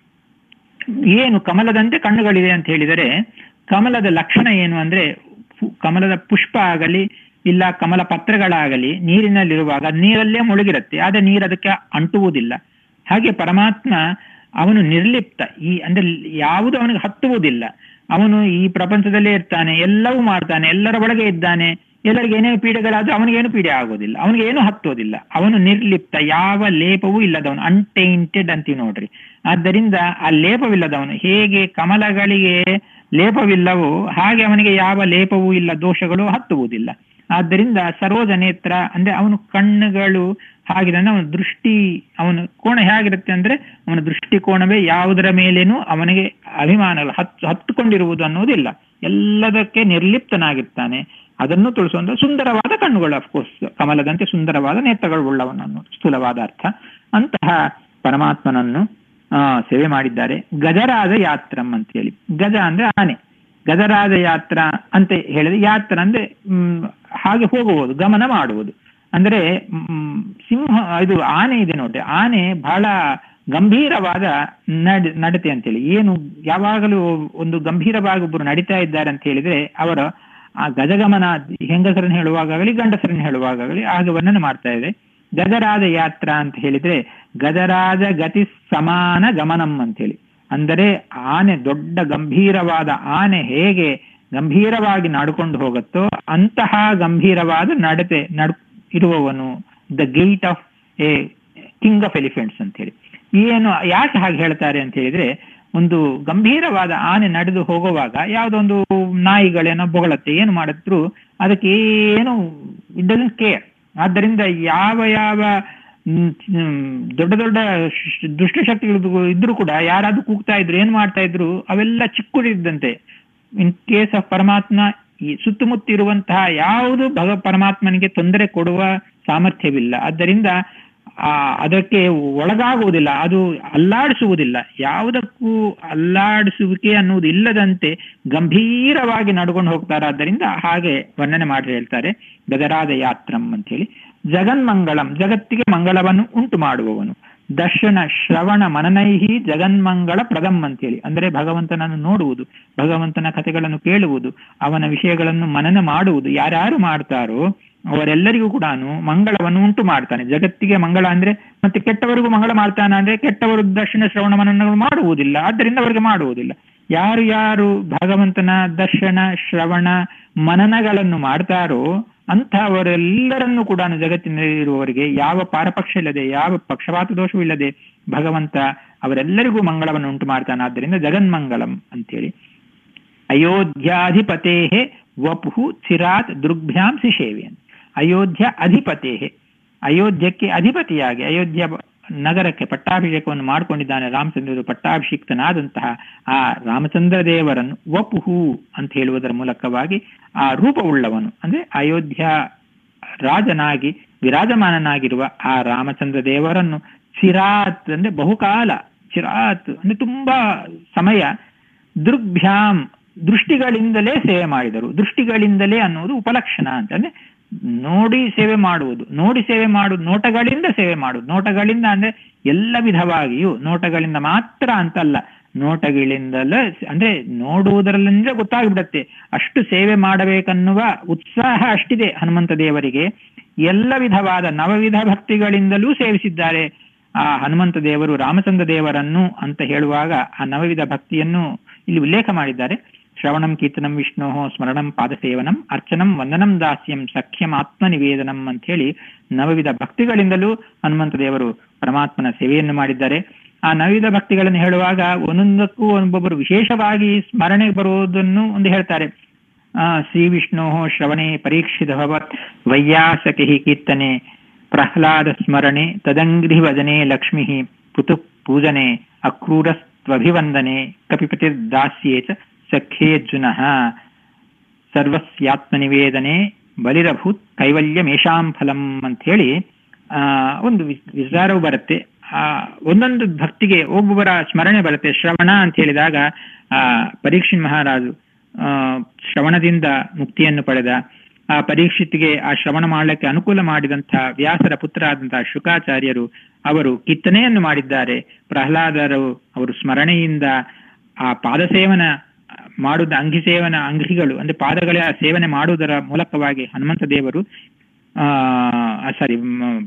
ಏನು ಕಮಲದಂತೆ ಕಣ್ಣುಗಳಿದೆ ಅಂತ ಹೇಳಿದರೆ ಕಮಲದ ಲಕ್ಷಣ ಏನು ಅಂದ್ರೆ ಪು- ಕಮಲದ ಪುಷ್ಪ ಆಗಲಿ ಇಲ್ಲ ಕಮಲ ಪತ್ರಗಳಾಗಲಿ ನೀರಿನಲ್ಲಿರುವಾಗ ಅದ್ ನೀರಲ್ಲೇ ಮುಳುಗಿರುತ್ತೆ ಆದ್ರೆ ನೀರು ಅದಕ್ಕೆ ಅಂಟುವುದಿಲ್ಲ ಹಾಗೆ ಪರಮಾತ್ಮ ಅವನು ನಿರ್ಲಿಪ್ತ ಈ ಅಂದ್ರೆ ಯಾವುದು ಅವನಿಗೆ ಹತ್ತುವುದಿಲ್ಲ ಅವನು ಈ ಪ್ರಪಂಚದಲ್ಲೇ ಇರ್ತಾನೆ ಎಲ್ಲವೂ ಮಾಡ್ತಾನೆ ಎಲ್ಲರ ಒಳಗೆ ಇದ್ದಾನೆ ಎಲ್ಲರಿಗೆ ಏನೇ ಪೀಡೆಗಳಾದ್ರೂ ಅವನಿಗೇನು ಪೀಡೆ ಆಗೋದಿಲ್ಲ ಅವನಿಗೆ ಏನು ಹತ್ತೋದಿಲ್ಲ ಅವನು ನಿರ್ಲಿಪ್ತ ಯಾವ ಲೇಪವೂ ಇಲ್ಲದವನು ಅನ್ಟೈಂಟೆಡ್ ಅಂತೀವಿ ನೋಡ್ರಿ ಆದ್ದರಿಂದ ಆ ಲೇಪವಿಲ್ಲದವನು ಹೇಗೆ ಕಮಲಗಳಿಗೆ ಲೇಪವಿಲ್ಲವೋ ಹಾಗೆ ಅವನಿಗೆ ಯಾವ ಲೇಪವೂ ಇಲ್ಲ ದೋಷಗಳು ಹತ್ತುವುದಿಲ್ಲ ಆದ್ದರಿಂದ ಸರೋಜ ನೇತ್ರ ಅಂದ್ರೆ ಅವನು ಕಣ್ಣುಗಳು ಹಾಗಿದೆ ಅಂದ್ರೆ ಅವನ ದೃಷ್ಟಿ ಅವನ ಕೋಣ ಹೇಗಿರುತ್ತೆ ಅಂದ್ರೆ ಅವನ ದೃಷ್ಟಿಕೋನವೇ ಯಾವುದರ ಮೇಲೇನೂ ಅವನಿಗೆ ಅಭಿಮಾನ ಹತ್ತು ಹತ್ತುಕೊಂಡಿರುವುದು ಅನ್ನೋದಿಲ್ಲ ಎಲ್ಲದಕ್ಕೆ ನಿರ್ಲಿಪ್ತನಾಗಿರ್ತಾನೆ ಅದನ್ನು ತಿಳಿಸುವಂತ ಸುಂದರವಾದ ಕಣ್ಣುಗಳು ಅಫ್ಕೋರ್ಸ್ ಕಮಲದಂತೆ ಸುಂದರವಾದ ನೇತ್ರಗಳು ಉಳ್ಳವನನ್ನು ಸ್ಥೂಲವಾದ ಅರ್ಥ ಅಂತಹ ಪರಮಾತ್ಮನನ್ನು ಆ ಸೇವೆ ಮಾಡಿದ್ದಾರೆ ಗಜರಾಜ ಯಾತ್ರಂ ಅಂತ ಹೇಳಿ ಗಜ ಅಂದ್ರೆ ಆನೆ ಗಜರಾಜ ಯಾತ್ರ ಅಂತ ಹೇಳಿದ್ರೆ ಯಾತ್ರ ಅಂದ್ರೆ ಹ್ಮ್, ಹಾಗೆ ಹೋಗುವುದು ಗಮನ ಮಾಡುವುದು ಅಂದ್ರೆ ಹ್ಮ್, ಸಿಂಹ ಇದು ಆನೆ ಇದೆ ನೋಡ್ರಿ ಆನೆ ಬಹಳ ಗಂಭೀರವಾದ ನಡ್ ನಡತೆ ಅಂತೇಳಿ ಏನು ಯಾವಾಗಲೂ ಒಂದು ಗಂಭೀರವಾಗಿ ಒಬ್ಬರು ನಡೀತಾ ಇದ್ದಾರೆ ಅಂತ ಹೇಳಿದ್ರೆ ಅವರ ಆ ಗಜಗಮನ ಹೆಂಗಸರನ್ನು ಹೇಳುವಾಗಲಿ ಗಂಡಸರನ್ನು ಹೇಳುವಾಗಲಿ ಹಾಗೆ ವರ್ಣನೆ ಮಾಡ್ತಾ ಇದೆ ಗಜರಾಜ ಯಾತ್ರ ಅಂತ ಹೇಳಿದ್ರೆ ಗಜರಾಜ ಗತಿ ಸಮಾನ ಗಮನಂ ಅಂತೇಳಿ ಅಂದರೆ ಆನೆ ದೊಡ್ಡ ಗಂಭೀರವಾದ ಆನೆ ಹೇಗೆ ಗಂಭೀರವಾಗಿ ನಡ್ಕೊಂಡು ಹೋಗುತ್ತೋ ಅಂತಹ ಗಂಭೀರವಾದ ನಡತೆ ನಡ್ ಇರುವವನು the gate of a king of elephants ಅಂತ ಹೇಳಿ ಏನು ಯಾಕೆ ಹಾಗೆ ಹೇಳ್ತಾರೆ ಅಂತ ಹೇಳಿದ್ರೆ ಒಂದು ಗಂಭೀರವಾದ ಆನೆ ನಡೆದು ಹೋಗುವಾಗ ಯಾವುದೋ ಒಂದು ನಾಯಿಗಳೇನೋ ಬೊಗಳತ್ತೆ ಏನು ಮಾಡಿದ್ರು ಅದಕ್ಕೆ ಏನು ಇಟ್ ಡಸಂಟ್ ಕೇರ್ ಆದ್ದರಿಂದ ಯಾವ ಯಾವ ಹ್ಮ್, ಹ್ಮ್, ದೊಡ್ಡ ದೊಡ್ಡ ಶ- ದುಷ್ಟಶಕ್ತಿಗಳು ಇದ್ರು ಕೂಡ ಯಾರಾದ್ರೂ ಕೂಗ್ತಾ ಇದ್ರು ಏನ್ ಮಾಡ್ತಾ ಇದ್ರು ಅವೆಲ್ಲ ಚಿಕ್ಕುಳಿದ್ದಂತೆ ಇನ್ ಕೇಸ್ ಆಫ್ ಪರಮಾತ್ಮ ಈ ಸುತ್ತಮುತ್ತ ಇರುವಂತಹ ಯಾವುದು ಭಗ ಪರಮಾತ್ಮನಿಗೆ ತೊಂದರೆ ಕೊಡುವ ಸಾಮರ್ಥ್ಯವಿಲ್ಲ ಆದ್ದರಿಂದ ಆ ಅದಕ್ಕೆ ಒಳಗಾಗುವುದಿಲ್ಲ ಅದು ಅಲ್ಲಾಡಿಸುವುದಿಲ್ಲ ಯಾವುದಕ್ಕೂ ಅಲ್ಲಾಡಿಸುವಿಕೆ ಅನ್ನುವುದು ಇಲ್ಲದಂತೆ ಗಂಭೀರವಾಗಿ ನಡ್ಕೊಂಡು ಹೋಗ್ತಾರೆ ಆದ್ದರಿಂದ ಹಾಗೆ ವರ್ಣನೆ ಮಾಡಿ ಹೇಳ್ತಾರೆ ಗಜರಾಜ ಯಾತ್ರಂ ಅಂತ ಹೇಳಿ ಜಗನ್ಮಂಗಳಂ ಜಗತ್ತಿಗೆ ಮಂಗಳವನ್ನು ಉಂಟು ಮಾಡುವವನು ದರ್ಶನ ಶ್ರವಣ ಮನನೈಹಿ ಜಗನ್ಮಂಗಳ ಪ್ರದಂ ಅಂತೇಳಿ ಅಂದ್ರೆ ಭಗವಂತನನ್ನು ನೋಡುವುದು ಭಗವಂತನ ಕಥೆಗಳನ್ನು ಕೇಳುವುದು ಅವನ ವಿಷಯಗಳನ್ನು ಮನನ ಮಾಡುವುದು ಯಾರ್ಯಾರು ಮಾಡ್ತಾರೋ ಅವರೆಲ್ಲರಿಗೂ ಕೂಡ ಮಂಗಳವನ್ನು ಉಂಟು ಮಾಡ್ತಾನೆ ಜಗತ್ತಿಗೆ ಮಂಗಳ ಅಂದ್ರೆ ಮತ್ತೆ ಕೆಟ್ಟವರಿಗೂ ಮಂಗಳ ಮಾಡ್ತಾನೆ ಅಂದ್ರೆ ಕೆಟ್ಟವರು ದರ್ಶನ ಶ್ರವಣ ಮನನಗಳು ಮಾಡುವುದಿಲ್ಲ ಆದ್ದರಿಂದ ಅವರಿಗೆ ಮಾಡುವುದಿಲ್ಲ ಯಾರು ಯಾರು ಭಗವಂತನ ದರ್ಶನ ಶ್ರವಣ ಮನನಗಳನ್ನು ಮಾಡ್ತಾರೋ ಅಂಥವರೆಲ್ಲರನ್ನೂ ಕೂಡ ಜಗತ್ತಿನಲ್ಲಿರುವವರಿಗೆ ಯಾವ ಪಾರಪಕ್ಷ ಇಲ್ಲದೆ ಯಾವ ಪಕ್ಷಪಾತ ದೋಷವೂ ಇಲ್ಲದೆ ಭಗವಂತ ಅವರೆಲ್ಲರಿಗೂ ಮಂಗಳವನ್ನು ಉಂಟು ಮಾಡ್ತಾನೆ ಆದ್ದರಿಂದ ಜಗನ್ಮಂಗಳಂ ಅಂತೇಳಿ ಅಯೋಧ್ಯಾಧಿಪತೇ ವಪುಹು ಚಿರಾತ್ ದುರ್ಭ್ಯಾಂ ಸಿಷೇವೆ ಅಯೋಧ್ಯ ಅಧಿಪತೇ ಅಯೋಧ್ಯಕ್ಕೆ ಅಧಿಪತಿಯಾಗಿ ಅಯೋಧ್ಯ ನಗರಕ್ಕೆ ಪಟ್ಟಾಭಿಷೇಕವನ್ನು ಮಾಡಿಕೊಂಡಿದ್ದಾನೆ ರಾಮಚಂದ್ರರು ಪಟ್ಟಾಭಿಷಿಕ್ತನಾದಂತಹ ಆ ರಾಮಚಂದ್ರ ದೇವರನ್ನು ವಪುಹು ಅಂತ ಹೇಳುವುದರ ಮೂಲಕವಾಗಿ ಆ ರೂಪವುಳ್ಳವನು ಅಂದ್ರೆ ಅಯೋಧ್ಯ ರಾಜನಾಗಿ ವಿರಾಜಮಾನನಾಗಿರುವ ಆ ರಾಮಚಂದ್ರ ದೇವರನ್ನು ಚಿರಾತ್ ಅಂದ್ರೆ ಬಹುಕಾಲ ಚಿರಾತ್ ಅಂದ್ರೆ ತುಂಬಾ ಸಮಯ ದೃಗ್ಭ್ಯಾಂ ದೃಷ್ಟಿಗಳಿಂದಲೇ ಸೇವೆ ಮಾಡಿದರು ದೃಷ್ಟಿಗಳಿಂದಲೇ ಅನ್ನುವುದು ಉಪಲಕ್ಷಣ ಅಂತಂದ್ರೆ ನೋಡಿ ಸೇವೆ ಮಾಡುವುದು ನೋಡಿ ಸೇವೆ ಮಾಡುವುದು ನೋಟಗಳಿಂದ ಸೇವೆ ಮಾಡುವುದು ನೋಟಗಳಿಂದ ಅಂದ್ರೆ ಎಲ್ಲ ವಿಧವಾಗಿಯೂ ನೋಟಗಳಿಂದ ಮಾತ್ರ ಅಂತಲ್ಲ ನೋಟಗಳಿಂದಲೇ ಅಂದ್ರೆ ನೋಡುವುದರಲ್ಲಿಂದ ಗೊತ್ತಾಗ್ಬಿಡತ್ತೆ ಅಷ್ಟು ಸೇವೆ ಮಾಡಬೇಕನ್ನುವ ಉತ್ಸಾಹ ಅಷ್ಟಿದೆ ಹನುಮಂತ ದೇವರಿಗೆ ಎಲ್ಲ ವಿಧವಾದ ನವವಿಧ ಭಕ್ತಿಗಳಿಂದಲೂ ಸೇವಿಸಿದ್ದಾರೆ ಆ ಹನುಮಂತ ದೇವರು ರಾಮಚಂದ್ರ ದೇವರನ್ನು ಅಂತ ಹೇಳುವಾಗ ಆ ನವವಿಧ ಭಕ್ತಿಯನ್ನು ಇಲ್ಲಿ ಉಲ್ಲೇಖ ಮಾಡಿದ್ದಾರೆ ಶ್ರವಣಂ ಕೀರ್ತನಂ ವಿಷ್ಣು ಸ್ಮರಣಂ ಪಾದಸೇವನಂ ಅರ್ಚನಂ ವಂದನಂ ದಾಸ್ಯಂ ಸಖ್ಯಂ ಆತ್ಮನಿವೇದನಂ ಅಂತ ಹೇಳಿ ನವವಿಧ ಭಕ್ತಿಗಳಿಂದಲೂ ಹನುಮಂತ ದೇವರು ಪರಮಾತ್ಮನ ಸೇವೆಯನ್ನು ಮಾಡಿದ್ದಾರೆ ಆ ನವವಿಧ ಭಕ್ತಿಗಳನ್ನು ಹೇಳುವಾಗ ಒಂದೊಂದಕ್ಕೂ ಒಬ್ಬೊಬ್ಬರು ವಿಶೇಷವಾಗಿ ಸ್ಮರಣೆ ಬರುವುದನ್ನು ಒಂದು ಹೇಳ್ತಾರೆ ಆ ಶ್ರೀ ವಿಷ್ಣು ಶ್ರವಣೆ ಪರೀಕ್ಷಿತ ಭವತ್ ವೈಯಾಸಕಿ ಕೀರ್ತನೆ ಪ್ರಹ್ಲಾದ ಸ್ಮರಣೆ ತದಂಗ್ರಿ ವದನೆ ಲಕ್ಷ್ಮಿ ಪುತು ಪೂಜನೆ ಅಕ್ರೂರಸ್ತ್ವಭಿವಂದನೆ ಕಪಿಪತಿರ್ದಾಸ್ಯೇ ಚ ಸಖ್ಯೇರ್ಜುನ ಸರ್ವಸ್ಯಾತ್ಮನಿವೇದನೆ ಬಲಿರಭೂತ್ ಕೈವಲ್ಯಮೇಷಾಂ ಫಲಂ ಅಂತ ಹೇಳಿ ಆ ಒಂದು ವಿಚಾರವು ಬರುತ್ತೆ ಆ ಒಂದೊಂದು ಭಕ್ತಿಗೆ ಒಬ್ಬೊಬ್ಬರ ಸ್ಮರಣೆ ಬರುತ್ತೆ ಶ್ರವಣ ಅಂತ ಹೇಳಿದಾಗ ಆ ಪರೀಕ್ಷಿನ್ ಮಹಾರಾಜು ಆ ಶ್ರವಣದಿಂದ ಮುಕ್ತಿಯನ್ನು ಪಡೆದ ಆ ಪರೀಕ್ಷಿತಿಗೆ ಆ ಶ್ರವಣ ಮಾಡಲಿಕ್ಕೆ ಅನುಕೂಲ ಮಾಡಿದಂತಹ ವ್ಯಾಸರ ಪುತ್ರ ಆದಂತಹ ಶುಕಾಚಾರ್ಯರು ಅವರು ಕಿತ್ತನೆಯನ್ನು ಮಾಡಿದ್ದಾರೆ ಪ್ರಹ್ಲಾದರು ಅವರು ಸ್ಮರಣೆಯಿಂದ ಆ ಪಾದಸೇವನ ಮಾಡುದ ಅಂಗಿ ಸೇವನ ಅಂಗಿಗಳು ಅಂದ್ರೆ ಪಾದಗಳ ಸೇವನೆ ಮಾಡುವುದರ ಮೂಲಕವಾಗಿ ಹನುಮಂತ ದೇವರು ಆ ಸಾರಿ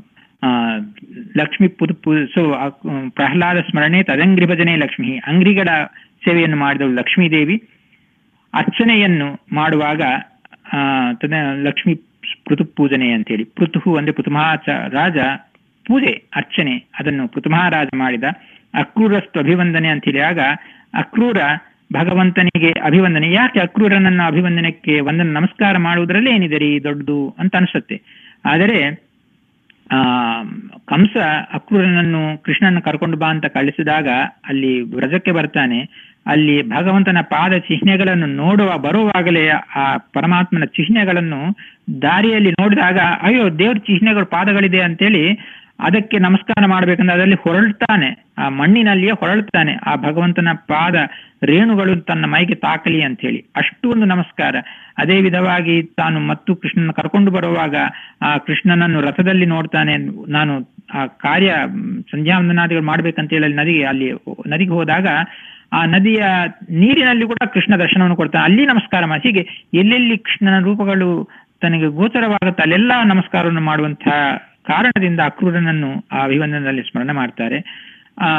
ಲಕ್ಷ್ಮಿ ಪುದು ಸೊ ಪ್ರಹ್ಲಾದ ಸ್ಮರಣೆ ತದಂಗ್ರಿ ಭಜನೆ ಲಕ್ಷ್ಮಿ ಅಂಗ್ರಿಗಳ ಸೇವೆಯನ್ನು ಮಾಡಿದಳು ಲಕ್ಷ್ಮೀ ದೇವಿ ಅರ್ಚನೆಯನ್ನು ಮಾಡುವಾಗ ಆ ತದ ಲಕ್ಷ್ಮಿ ಪೃಥು ಪೂಜನೆ ಅಂತೇಳಿ ಪೃಥು ಅಂದ್ರೆ ಪೃಥುಮಹಾಚ ರಾಜ ಪೂಜೆ ಅರ್ಚನೆ ಅದನ್ನು ಪೃಥುಮಹಾರಾಜ ಮಾಡಿದ ಅಕ್ರೂರಸ್ತು ಅಭಿವಂದನೆ ಅಂತ ಹೇಳಿದಾಗ ಅಕ್ರೂರ ಭಗವಂತನಿಗೆ ಅಭಿವಂದನೆ ಯಾಕೆ ಅಕ್ರೂರನನ್ನ ಅಭಿವಂದನಕ್ಕೆ ವಂದನ ನಮಸ್ಕಾರ ಮಾಡುವುದರಲ್ಲೇ ಏನಿದೆ ರೀ ದೊಡ್ಡದು ಅಂತ ಅನಿಸುತ್ತೆ ಆದರೆ ಆ ಕಂಸ ಅಕ್ರೂರನನ್ನು ಕೃಷ್ಣನ ಕರ್ಕೊಂಡು ಬಾ ಅಂತ ಕಳಿಸಿದಾಗ ಅಲ್ಲಿ ವ್ರಜಕ್ಕೆ ಬರ್ತಾನೆ ಅಲ್ಲಿ ಭಗವಂತನ ಪಾದ ಚಿಹ್ನೆಗಳನ್ನು ನೋಡುವ ಬರುವಾಗಲೇ ಆ ಪರಮಾತ್ಮನ ಚಿಹ್ನೆಗಳನ್ನು ದಾರಿಯಲ್ಲಿ ನೋಡಿದಾಗ ಅಯ್ಯೋ ದೇವ್ರ ಚಿಹ್ನೆಗಳು ಪಾದಗಳಿದೆ ಅಂತೇಳಿ ಅದಕ್ಕೆ ನಮಸ್ಕಾರ ಮಾಡ್ಬೇಕಂದ್ರೆ ಅದರಲ್ಲಿ ಹೊರಳ್ತಾನೆ ಆ ಮಣ್ಣಿನಲ್ಲಿಯೇ ಹೊರಳ್ತಾನೆ ಆ ಭಗವಂತನ ಪಾದ ರೇಣುಗಳು ತನ್ನ ಮೈಗೆ ತಾಕಲಿ ಅಂತ ಹೇಳಿ ಅಷ್ಟು ಒಂದು ನಮಸ್ಕಾರ ಅದೇ ವಿಧವಾಗಿ ತಾನು ಮತ್ತು ಕೃಷ್ಣನ ಕರ್ಕೊಂಡು ಬರುವಾಗ ಆ ಕೃಷ್ಣನನ್ನು ರಥದಲ್ಲಿ ನೋಡ್ತಾನೆ ನಾನು ಆ ಕಾರ್ಯ ಸಂಧ್ಯಾವಂದನಾದಿಗಳು ಮಾಡ್ಬೇಕಂತ ಹೇಳಿ ಅಲ್ಲಿ ನದಿಗೆ ಅಲ್ಲಿ ನದಿಗೆ ಹೋದಾಗ ಆ ನದಿಯ ನೀರಿನಲ್ಲಿ ಕೂಡ ಕೃಷ್ಣ ದರ್ಶನವನ್ನು ಕೊಡ್ತಾನೆ ಅಲ್ಲಿ ನಮಸ್ಕಾರ ಮಾಡಿ ಹೀಗೆ ಎಲ್ಲೆಲ್ಲಿ ಕೃಷ್ಣನ ರೂಪಗಳು ತನಗೆ ಗೋಚರವಾಗುತ್ತೆ ಅಲ್ಲೆಲ್ಲ ನಮಸ್ಕಾರವನ್ನು ಮಾಡುವಂತಹ ಕಾರಣದಿಂದ ಅಕ್ರೂರನನ್ನು ಆ ಅಭಿವಂದನದಲ್ಲಿ ಸ್ಮರಣೆ ಮಾಡ್ತಾರೆ ಆ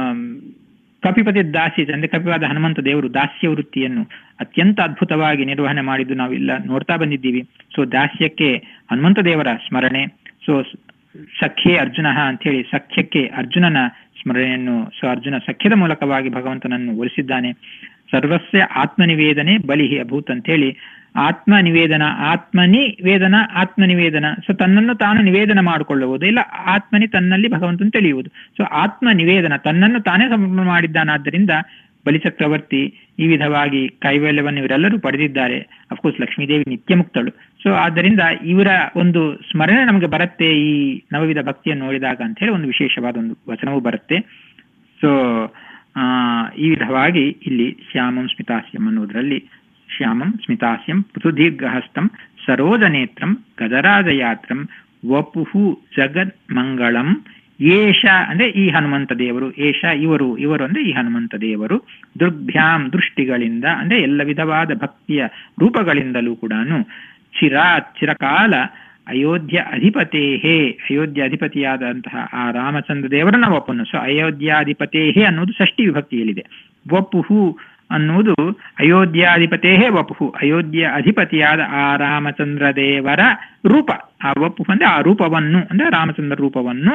ಕಪಿಪತಿ ದಾಸಿ ಅಂದ್ರೆ ಕಪಿವಾದ ಹನುಮಂತ ದೇವರು ದಾಸ್ಯ ವೃತ್ತಿಯನ್ನು ಅತ್ಯಂತ ಅದ್ಭುತವಾಗಿ ನಿರ್ವಹಣೆ ಮಾಡಿದ್ದು ನಾವೆಲ್ಲ ನೋಡ್ತಾ ಬಂದಿದ್ದೀವಿ ಸೊ ದಾಸ್ಯಕ್ಕೆ ಹನುಮಂತ ದೇವರ ಸ್ಮರಣೆ ಸೊ ಸಖ್ಯೆ ಅರ್ಜುನ ಅಂತ ಹೇಳಿ ಸಖ್ಯಕ್ಕೆ ಅರ್ಜುನನ ಸ್ಮರಣೆಯನ್ನು ಸೊ ಅರ್ಜುನ ಸಖ್ಯದ ಮೂಲಕವಾಗಿ ಭಗವಂತನನ್ನು ಒಲಿಸಿದ್ದಾನೆ ಸರ್ವಸ್ಯ ಆತ್ಮನಿವೇದನೆ ಬಲಿಹಿ ಅಭೂತ್ ಅಂತ ಹೇಳಿ ಆತ್ಮ ನಿವೇದನ ಆತ್ಮನಿ ವೇದನ ಆತ್ಮ ನಿವೇದನ ಸೊ ತನ್ನನ್ನು ತಾನು ನಿವೇದನ ಮಾಡಿಕೊಳ್ಳುವುದು ಇಲ್ಲ ಆತ್ಮನಿ ತನ್ನಲ್ಲಿ ಭಗವಂತನ ತಿಳಿಯುವುದು ಸೊ ಆತ್ಮ ನಿವೇದನ ತನ್ನನ್ನು ತಾನೇ ಸಮರ್ಪಣೆ ಮಾಡಿದ್ದಾನಾದ್ದರಿಂದ ಬಲಿಚಕ್ರವರ್ತಿ ಈ ವಿಧವಾಗಿ ಕೈವಲ್ಯವನ್ನು ಇವರೆಲ್ಲರೂ ಪಡೆದಿದ್ದಾರೆ ಅಫ್ಕೋರ್ಸ್ ಲಕ್ಷ್ಮೀದೇವಿ ನಿತ್ಯ ಮುಕ್ತಳು ಸೊ ಆದ್ದರಿಂದ ಇವರ ಒಂದು ಸ್ಮರಣೆ ನಮಗೆ ಬರುತ್ತೆ ಈ ನವವಿಧ ಭಕ್ತಿಯನ್ನು ನೋಡಿದಾಗ ಅಂತ ಹೇಳಿ ಒಂದು ವಿಶೇಷವಾದ ಒಂದು ವಚನವೂ ಬರುತ್ತೆ ಸೊ ಆ ಈ ವಿಧವಾಗಿ ಇಲ್ಲಿ ಶ್ಯಾಮಂ ಸ್ಮಿತಾಸ್ಯಂ ಅನ್ನುವುದರಲ್ಲಿ ಶ್ಯಾಮಂ ಸ್ಮಿತಾಸ್ಯಂ ಪೃಥುದೀರ್ಘಹಸ್ತಂ ಸರೋಜನೇತ್ರಂ ಗದರಾಜಯಾತ್ರಂ ವಪುಹು ಜಗನ್ ಮಂಗಳಂ ಏಷ ಅಂದ್ರೆ ಈ ಹನುಮಂತ ದೇವರು ಏಷ ಇವರು ಇವರು ಅಂದ್ರೆ ಈ ಹನುಮಂತ ದೇವರು ದೃಗ್ಭ್ಯಾಂ ದೃಷ್ಟಿಗಳಿಂದ ಅಂದ್ರೆ ಎಲ್ಲ ವಿಧವಾದ ಭಕ್ತಿಯ ರೂಪಗಳಿಂದಲೂ ಕೂಡ ಚಿರಾ ಚಿರಕಾಲ ಅಯೋಧ್ಯ ಅಧಿಪತೇಹೇ ಅಯೋಧ್ಯ ಅಧಿಪತಿಯಾದಂತಹ ಆ ರಾಮಚಂದ್ರ ದೇವರನ್ನ ಒಪ್ಪನು ಸೊ ಅಯೋಧ್ಯಾಧಿಪತೇಹೇ ಅನ್ನೋದು ಷಷ್ಠಿ ವಿಭಕ್ತಿಯಲ್ಲಿದೆ ವಪುಹು ಅನ್ನುವುದು ಅಯೋಧ್ಯಾಧಿಪತೇಹೇ ವಪುಹು ಅಯೋಧ್ಯ ಅಧಿಪತಿಯಾದ ಆ ರಾಮಚಂದ್ರ ದೇವರ ರೂಪ ಆ ವಪುಹು ಅಂದ್ರೆ ಆ ರೂಪವನ್ನು ಅಂದ್ರೆ ರಾಮಚಂದ್ರ ರೂಪವನ್ನು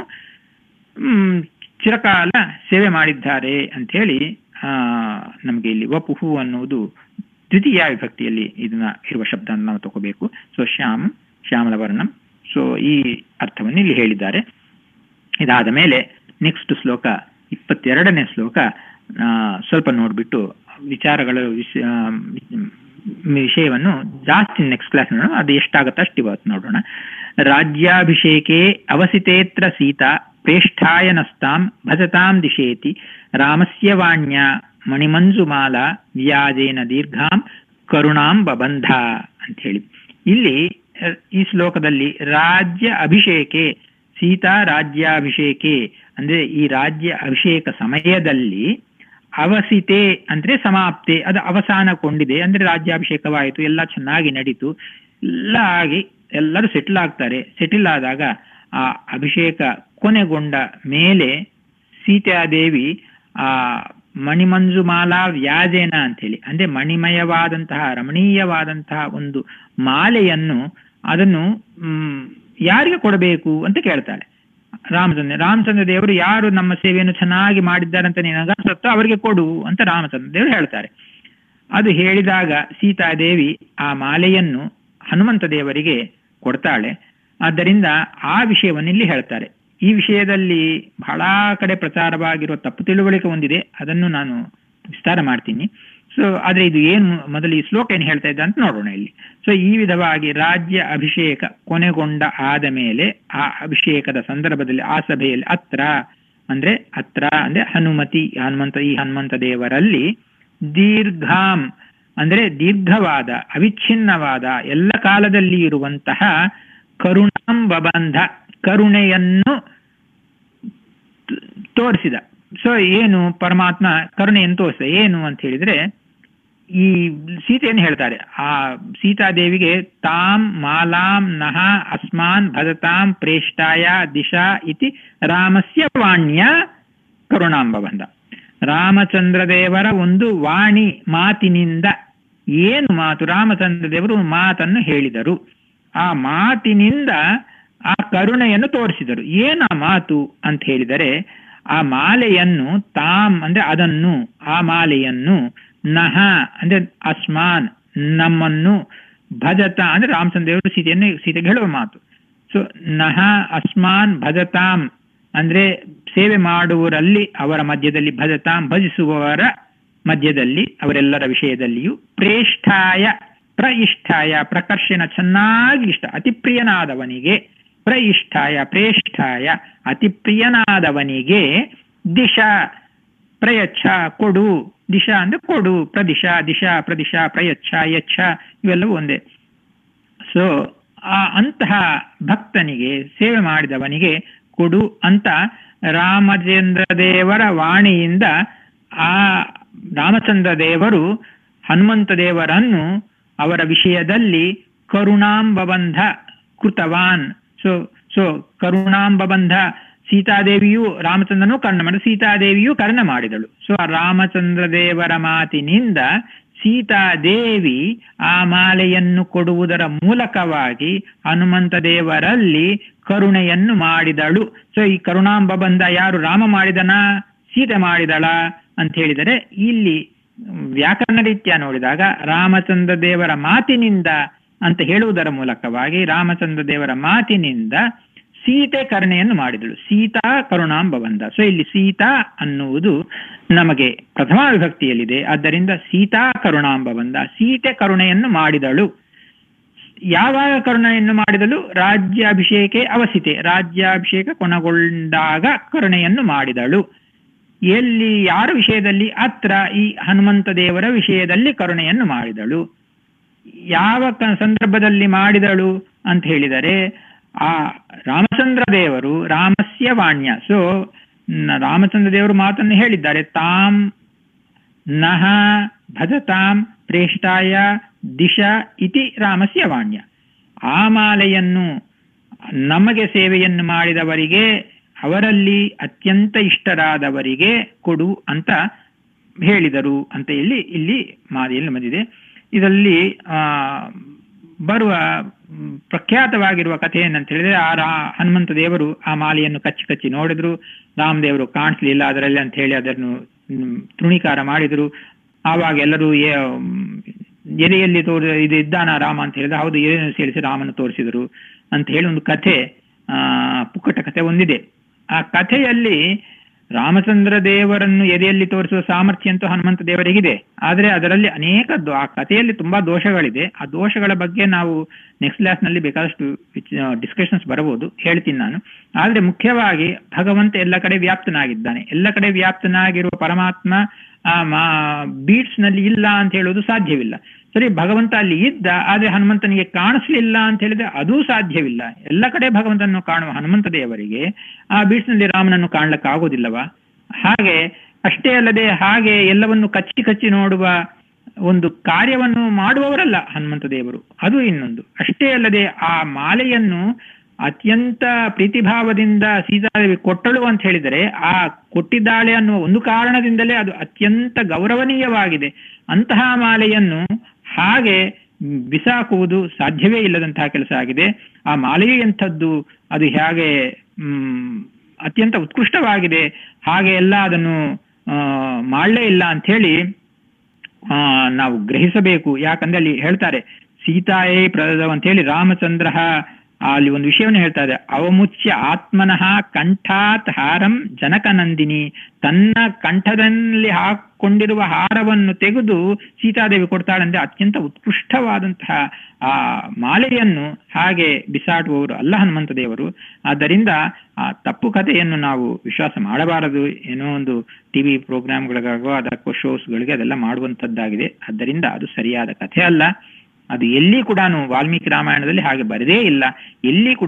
ಹ್ಮ್, ಚಿರಕಾಲ ಸೇವೆ ಮಾಡಿದ್ದಾರೆ ಅಂತ ಹೇಳಿ ಆ ನಮಗೆ ಇಲ್ಲಿ ವಪುಹು ಅನ್ನುವುದು ದ್ವಿತೀಯ ವಿಭಕ್ತಿಯಲ್ಲಿ ಇದನ್ನ ಇರುವ ಶಬ್ದ ನಾವು ತಗೋಬೇಕು ಸೊ ಶ್ಯಾಮ್ ಶ್ಯಾಮಲ ವರ್ಣಂ ಸೊ ಈ ಅರ್ಥವನ್ನು ಇಲ್ಲಿ ಹೇಳಿದ್ದಾರೆ ಇದಾದ ಮೇಲೆ ನೆಕ್ಸ್ಟ್ ಶ್ಲೋಕ ಇಪ್ಪತ್ತೆರಡನೇ ಶ್ಲೋಕ ಆ, ಸ್ವಲ್ಪ ನೋಡ್ಬಿಟ್ಟು ವಿಚಾರಗಳ ವಿಷ ಆ, ವಿಷಯವನ್ನು ಜಾಸ್ತಿ ನೆಕ್ಸ್ಟ್ ಕ್ಲಾಸ್ ನೋಡೋಣ ಅದು ಎಷ್ಟಾಗತ್ತೆ ಅಷ್ಟು ಇವತ್ತು ನೋಡೋಣ ರಾಜ್ಯಾಭಿಷೇಕೆ ಅವಸಿತೇತ್ರ ಸೀತಾ ಪ್ರೇಷ್ಠಾಯನಸ್ತಾಂ ಭಜತಾಂ ದಿಶೇತಿ ರಾಮಸ್ಯ ವಾಣ್ಯ ಮಣಿಮಂಜುಮಾಲಾ ವ್ಯಾಜೇನ ದೀರ್ಘಾಂ ಕರುಣಾಂ ಬಬಂಧ ಅಂತ ಹೇಳಿ ಇಲ್ಲಿ ಅಹ್, ಈ ಶ್ಲೋಕದಲ್ಲಿ ರಾಜ್ಯ ಅಭಿಷೇಕೆ ಸೀತಾ ರಾಜ್ಯಾಭಿಷೇಕೆ ಅಂದ್ರೆ ಈ ರಾಜ್ಯ ಅಭಿಷೇಕ ಸಮಯದಲ್ಲಿ ಅವಸಿತೆ ಅಂದ್ರೆ ಸಮಾಪ್ತೆ ಅದು ಅವಸಾನಗೊಂಡಿದೆ ಅಂದ್ರೆ ರಾಜ್ಯಾಭಿಷೇಕವಾಯಿತು ಎಲ್ಲ ಚೆನ್ನಾಗಿ ನಡೀತು ಎಲ್ಲ ಆಗಿ ಎಲ್ಲರೂ ಸೆಟ್ಲ್ ಆಗ್ತಾರೆ ಸೆಟಲ್ ಆದಾಗ ಆ ಅಭಿಷೇಕ ಕೊನೆಗೊಂಡ ಮೇಲೆ ಸೀತಾದೇವಿ ಆ ಮಣಿಮಂಜುಮಾಲಾ ವ್ಯಾಜೇನ ಅಂತೇಳಿ ಅಂದ್ರೆ ಮಣಿಮಯವಾದಂತಹ ರಮಣೀಯವಾದಂತಹ ಒಂದು ಮಾಲೆಯನ್ನು ಅದನ್ನು ಮ್, ಯಾರಿಗೆ ಕೊಡಬೇಕು ಅಂತ ಕೇಳ್ತಾಳೆ ರಾಮಚಂದ್ರ ರಾಮಚಂದ್ರ ದೇವರು ಯಾರು ನಮ್ಮ ಸೇವೆಯನ್ನು ಚೆನ್ನಾಗಿ ಮಾಡಿದ್ದಾರೆ ಅಂತ ನಿನಗನ್ಸುತ್ತೋ ಅವರಿಗೆ ಕೊಡು ಅಂತ ರಾಮಚಂದ್ರ ದೇವರು ಹೇಳ್ತಾರೆ ಅದು ಹೇಳಿದಾಗ ಸೀತಾದೇವಿ ಆ ಮಾಲೆಯನ್ನು ಹನುಮಂತ ದೇವರಿಗೆ ಕೊಡ್ತಾಳೆ ಆದ್ದರಿಂದ ಆ ವಿಷಯವನ್ನು ಇಲ್ಲಿ ಹೇಳ್ತಾರೆ ಈ ವಿಷಯದಲ್ಲಿ ಬಹಳ ಕಡೆ ಪ್ರಚಾರವಾಗಿರುವ ತಪ್ಪು ತಿಳುವಳಿಕೆ ಹೊಂದಿದೆ ಅದನ್ನು ನಾನು ವಿಸ್ತಾರ ಮಾಡ್ತೀನಿ ಸೊ ಆದ್ರೆ ಇದು ಏನು ಮೊದಲು ಈ ಶ್ಲೋಕ ಏನು ಹೇಳ್ತಾ ಇದ್ದ ಅಂತ ನೋಡೋಣ ಇಲ್ಲಿ ಸೊ ಈ ವಿಧವಾಗಿ ರಾಜ್ಯ ಅಭಿಷೇಕ ಕೊನೆಗೊಂಡ ಆದ ಮೇಲೆ ಆ ಅಭಿಷೇಕದ ಸಂದರ್ಭದಲ್ಲಿ ಆ ಸಭೆಯಲ್ಲಿ ಅತ್ರ ಅಂದ್ರೆ ಅತ್ರ ಅಂದ್ರೆ ಹನುಮತಿ ಹನುಮಂತ ಈ ಹನುಮಂತ ದೇವರಲ್ಲಿ ದೀರ್ಘಾಂ ಅಂದ್ರೆ ದೀರ್ಘವಾದ ಅವಿಚ್ಛಿನ್ನವಾದ ಎಲ್ಲ ಕಾಲದಲ್ಲಿ ಇರುವಂತಹ ಕರುಣಾಂಬಬಂಧ ಕರುಣೆಯನ್ನು ತ- ತೋರಿಸಿದ ಸೊ ಏನು ಪರಮಾತ್ಮ ಕರುಣೆಯನ್ನು ತೋರಿಸಿದ ಏನು ಅಂತ ಹೇಳಿದ್ರೆ ಈ ಸೀತೆಯನ್ನು ಹೇಳ್ತಾರೆ ಆ ಸೀತಾದೇವಿಗೆ ತಾಂ ಮಾಲಾಂ ನಹ ಅಸ್ಮಾನ್ ಭಜತಾಂ ಪ್ರೇಷ್ಠಾಯ ದಿಶಾ ಇತಿ ರಾಮಸ್ಯ ವಾಣ್ಯ ಕರುಣಾಂಬಬಂಧ ರಾಮಚಂದ್ರ ದೇವರ ಒಂದು ವಾಣಿ ಮಾತಿನಿಂದ ಏನು ಮಾತು ರಾಮಚಂದ್ರ ದೇವರು ಮಾತನ್ನು ಹೇಳಿದರು ಆ ಮಾತಿನಿಂದ ಆ ಕರುಣೆಯನ್ನು ತೋರಿಸಿದರು ಏನು ಆ ಮಾತು ಅಂತ ಹೇಳಿದರೆ ಆ ಮಾಲೆಯನ್ನು ತಾಮ್ ಅಂದ್ರೆ ಅದನ್ನು ಆ ಮಾಲೆಯನ್ನು ನಹ ಅಂದ್ರೆ ಅಸ್ಮಾನ್ ನಮ್ಮನ್ನು ಭಜತ ಅಂದ್ರೆ ರಾಮಚಂದ್ರ ದೇವರು ಸೀತೆಯನ್ನು ಸೀತೆಗೆ ಹೇಳುವ ಮಾತು ಸೊ ನಹ ಅಸ್ಮಾನ್ ಭಜತಾಂ ಅಂದ್ರೆ ಸೇವೆ ಮಾಡುವವರಲ್ಲಿ ಅವರ ಮಧ್ಯದಲ್ಲಿ ಭಜತಾಂ ಭಜಿಸುವವರ ಮಧ್ಯದಲ್ಲಿ ಅವರೆಲ್ಲರ ವಿಷಯದಲ್ಲಿಯೂ ಪ್ರೇಷ್ಠಾಯ ಪ್ರಯಿಷ್ಠಾಯ ಪ್ರಕರ್ಷಣ ಚೆನ್ನಾಗಿ ಇಷ್ಟ ಅತಿ ಪ್ರಿಯನಾದವನಿಗೆ ಪ್ರಯಿಷ್ಠಾಯ ಪ್ರೇಷ್ಠಾಯ ಅತಿ ಪ್ರಿಯನಾದವನಿಗೆ ದಿಶಾ ಪ್ರಯಚ್ಛ ಕೊಡು ದಿಶಾ ಅಂದ್ರೆ ಕೊಡು ಪ್ರದಿಶಾ ದಿಶಾ ಪ್ರದಿಶಾ ಪ್ರಯಚ್ಛ ಯಚ್ಛ ಇವೆಲ್ಲವೂ ಒಂದೇ ಸೊ ಆ ಅಂತಹ ಭಕ್ತನಿಗೆ ಸೇವೆ ಮಾಡಿದವನಿಗೆ ಕೊಡು ಅಂತ ರಾಮಚಂದ್ರ ದೇವರ ವಾಣಿಯಿಂದ ಆ ರಾಮಚಂದ್ರ ದೇವರು ಹನುಮಂತ ದೇವರನ್ನು ಅವರ ವಿಷಯದಲ್ಲಿ ಕರುಣಾಂಬಬಂಧ ಕೃತವಾನ್ ಸೊ ಸೊ ಕರುಣಾಂಬಬಂಧ ಸೀತಾದೇವಿಯು ರಾಮಚಂದ್ರನು ಕರ್ಣ ಮಾಡಿ ಸೀತಾದೇವಿಯು ಕರ್ಣ ಮಾಡಿದಳು ಸೊ ಆ ರಾಮಚಂದ್ರ ದೇವರ ಮಾತಿನಿಂದ ಸೀತಾದೇವಿ ಆ ಮಾಲೆಯನ್ನು ಕೊಡುವುದರ ಮೂಲಕವಾಗಿ ಹನುಮಂತ ದೇವರಲ್ಲಿ ಕರುಣೆಯನ್ನು ಮಾಡಿದಳು ಸೊ ಈ ಕರುಣಾಂಬ ಬಂದ ಯಾರು ರಾಮ ಮಾಡಿದನ ಸೀತೆ ಮಾಡಿದಳ ಅಂತ ಹೇಳಿದರೆ ಇಲ್ಲಿ ವ್ಯಾಕರಣ ರೀತ್ಯ ನೋಡಿದಾಗ ರಾಮಚಂದ್ರ ದೇವರ ಮಾತಿನಿಂದ ಅಂತ ಹೇಳುವುದರ ಮೂಲಕವಾಗಿ ರಾಮಚಂದ್ರ ದೇವರ ಮಾತಿನಿಂದ ಸೀತೆ ಕರುಣೆಯನ್ನು ಮಾಡಿದಳು ಸೀತಾ ಕರುಣಾಂಬ ಬಂದ ಸೊ ಇಲ್ಲಿ ಸೀತಾ ಅನ್ನುವುದು ನಮಗೆ ಪ್ರಥಮ ವಿಭಕ್ತಿಯಲ್ಲಿದೆ ಆದ್ದರಿಂದ ಸೀತಾ ಕರುಣಾಂಬ ಬಂದ ಸೀತೆ ಕರುಣೆಯನ್ನು ಮಾಡಿದಳು ಯಾವಾಗ ಕರುಣೆಯನ್ನು ಮಾಡಿದಳು ರಾಜ್ಯಾಭಿಷೇಕೆ ಅವಸಿತೆ ರಾಜ್ಯಾಭಿಷೇಕ ಕೊನೆಗೊಂಡಾಗ ಕರುಣೆಯನ್ನು ಮಾಡಿದಳು ಎಲ್ಲಿ ಯಾರ ವಿಷಯದಲ್ಲಿ ಅತ್ರ ಈ ಹನುಮಂತ ದೇವರ ವಿಷಯದಲ್ಲಿ ಕರುಣೆಯನ್ನು ಮಾಡಿದಳು ಯಾವ ಕ- ಸಂದರ್ಭದಲ್ಲಿ ಮಾಡಿದಳು ಅಂತ ಹೇಳಿದರೆ ಆ ರಾಮಚಂದ್ರ ದೇವರು ರಾಮಸ್ಯ ವಾಣ್ಯ ಸೊ ನ- ರಾಮಚಂದ್ರ ದೇವರು ಮಾತನ್ನು ಹೇಳಿದ್ದಾರೆ ತಾಂ ನಹ ಭಜತಾಂ ಪ್ರೇಷ್ಠಾಯ ದಿಶಾ ಇತಿ ರಾಮಸ್ಯ ವಾಣ್ಯ ಆ ಮಾಲೆಯನ್ನು ನಮಗೆ ಸೇವೆಯನ್ನು ಮಾಡಿದವರಿಗೆ ಅವರಲ್ಲಿ ಅತ್ಯಂತ ಇಷ್ಟರಾದವರಿಗೆ ಕೊಡು ಅಂತ ಹೇಳಿದರು ಅಂತ ಹೇಳಿ ಇಲ್ಲಿ ಮಾದಿಯಲ್ಲಿ ಬಂದಿದೆ ಇದರಲ್ಲಿ ಆ ಬರುವ ಮ್, ಪ್ರಖ್ಯಾತವಾಗಿರುವ ಕಥೆ ಏನಂತ ಹೇಳಿದ್ರೆ ಆ ರಾ ಹನುಮಂತ ದೇವರು ಆ ಮಾಲೆಯನ್ನು ಕಚ್ಚಿ ಕಚ್ಚಿ ನೋಡಿದ್ರು ರಾಮದೇವರು ಕಾಣಿಸ್ಲಿಲ್ಲ ಅದರಲ್ಲಿ ಅಂತ ಹೇಳಿ ಅದನ್ನು ಮ್, ತೃಣೀಕಾರ ಮಾಡಿದ್ರು ಆವಾಗ ಎಲ್ಲರೂ ಏ- ಮ್, ಎದೆಯಲ್ಲಿ ತೋರಿ ಇದು ಇದ್ದಾನ ರಾಮ ಅಂತ ಹೇಳಿದ್ರೆ ಹೌದು ಎದೆಯನ್ನು ಸೇರಿಸಿ ರಾಮನ ತೋರಿಸಿದರು ಅಂತ ಹೇಳಿ ಒಂದು ಕಥೆ ಆ ಪುಕ್ಕಟ ಕಥೆ ಒಂದಿದೆ ಆ ಕಥೆಯಲ್ಲಿ ರಾಮಚಂದ್ರ ದೇವರನ್ನು ಎದೆಯಲ್ಲಿ ತೋರಿಸುವ ಸಾಮರ್ಥ್ಯ ಅಂತೂ ಹನುಮಂತ ದೇವರಿಗಿದೆ ಆದರೆ ಅದರಲ್ಲಿ ಅನೇಕ ದೋ- ಆ ಕಥೆಯಲ್ಲಿ ತುಂಬಾ ದೋಷಗಳಿದೆ ಆ ದೋಷಗಳ ಬಗ್ಗೆ ನಾವು ನೆಕ್ಸ್ಟ್ ಕ್ಲಾಸ್ ನಲ್ಲಿ ಬೇಕಾದಷ್ಟು ಡಿಸ್ಕಷನ್ಸ್ ಬರಬಹುದು ಹೇಳ್ತೀನಿ ನಾನು ಆದ್ರೆ ಮುಖ್ಯವಾಗಿ ಭಗವಂತ ಎಲ್ಲ ಕಡೆ ವ್ಯಾಪ್ತನಾಗಿದ್ದಾನೆ ಎಲ್ಲ ಕಡೆ ವ್ಯಾಪ್ತನಾಗಿರುವ ಪರಮಾತ್ಮ ಆ ಮಾ ಬೀಟ್ಸ್ ನಲ್ಲಿ ಇಲ್ಲ ಅಂತ ಹೇಳೋದು ಸಾಧ್ಯವಿಲ್ಲ ಸರಿ ಭಗವಂತ ಅಲ್ಲಿ ಇದ್ದ ಆದ್ರೆ ಹನುಮಂತನಿಗೆ ಕಾಣಿಸ್ಲಿಲ್ಲ ಅಂತ ಹೇಳಿದ್ರೆ ಅದೂ ಸಾಧ್ಯವಿಲ್ಲ ಎಲ್ಲ ಕಡೆ ಭಗವಂತನನ್ನು ಕಾಣುವ ಹನುಮಂತ ದೇವರಿಗೆ ಆ ಬೀಟ್ಸ್ ನಲ್ಲಿ ರಾಮನನ್ನು ಕಾಣ್ಲಿಕ್ಕಾಗೋದಿಲ್ಲವಾ ಹಾಗೆ ಅಷ್ಟೇ ಅಲ್ಲದೆ ಹಾಗೆ ಎಲ್ಲವನ್ನು ಕಚ್ಚಿ ಕಚ್ಚಿ ನೋಡುವ ಒಂದು ಕಾರ್ಯವನ್ನು ಮಾಡುವವರಲ್ಲ ಹನುಮಂತ ದೇವರು ಅದು ಇನ್ನೊಂದು ಅಷ್ಟೇ ಅಲ್ಲದೆ ಆ ಮಾಲೆಯನ್ನು ಅತ್ಯಂತ ಪ್ರೀತಿಭಾವದಿಂದ ಸೀತಾದೇವಿ ಕೊಟ್ಟಳು ಅಂತ ಹೇಳಿದರೆ ಆ ಕೊಟ್ಟಿದ್ದಾಳೆ ಅನ್ನುವ ಒಂದು ಕಾರಣದಿಂದಲೇ ಅದು ಅತ್ಯಂತ ಗೌರವನೀಯವಾಗಿದೆ ಅಂತಹ ಮಾಲೆಯನ್ನು ಹಾಗೆ ಬಿಸಾಕುವುದು ಸಾಧ್ಯವೇ ಇಲ್ಲದಂತಹ ಕೆಲಸ ಆಗಿದೆ ಆ ಮಾಲೆಯೇ ಎಂಥದ್ದು ಅದು ಹೇಗೆ ಮ್, ಅತ್ಯಂತ ಉತ್ಕೃಷ್ಟವಾಗಿದೆ ಹಾಗೆ ಎಲ್ಲ ಅದನ್ನು ಆ, ಮಾಡಲೇ ಇಲ್ಲ ಅಂತ ಹೇಳಿ ಆ ನಾವು ಗ್ರಹಿಸಬೇಕು ಯಾಕಂದ್ರೆ ಅಲ್ಲಿ ಹೇಳ್ತಾರೆ ಸೀತಾಯೇ ಪ್ರದವ ಅಂತ ಹೇಳಿ ರಾಮಚಂದ್ರ ಅಲ್ಲಿ ಒಂದು ವಿಷಯವನ್ನು ಹೇಳ್ತಾರೆ ಅವಮುಚ್ಯ ಆತ್ಮನಃ ಕಂಠಾತ್ ಹಾರಂ ಜನಕನಂದಿನಿ ತನ್ನ ಕಂಠದಲ್ಲಿ ಹಾಕೊಂಡಿರುವ ಹಾರವನ್ನು ತೆಗೆದು ಸೀತಾದೇವಿ ಕೊಡ್ತಾಳಂದ್ರೆ ಅತ್ಯಂತ ಉತ್ಕೃಷ್ಟವಾದಂತಹ ಆ ಮಾಲೆಯನ್ನು ಹಾಗೆ ಬಿಸಾಡುವವರು ಅಲ್ಲ ಹನುಮಂತ ದೇವರು ಆದ್ದರಿಂದ ಆ ತಪ್ಪು ಕಥೆಯನ್ನು ನಾವು ವಿಶ್ವಾಸ ಮಾಡಬಾರದು ಏನೋ ಒಂದು ಟಿವಿ ಪ್ರೋಗ್ರಾಮ್ಗಳಿಗಾಗೋ ಅದಕ್ಕೋ ಶೋಸ್ಗಳಿಗೆ ಅದೆಲ್ಲ ಮಾಡುವಂತದ್ದಾಗಿದೆ ಆದ್ದರಿಂದ ಅದು ಸರಿಯಾದ ಕಥೆ ಅಲ್ಲ ಅದು ಎಲ್ಲಿ ಕೂಡ ವಾಲ್ಮೀಕಿ ರಾಮಾಯಣದಲ್ಲಿ ಹಾಗೆ ಬರದೇ ಇಲ್ಲ ಎಲ್ಲಿ ಕೂಡ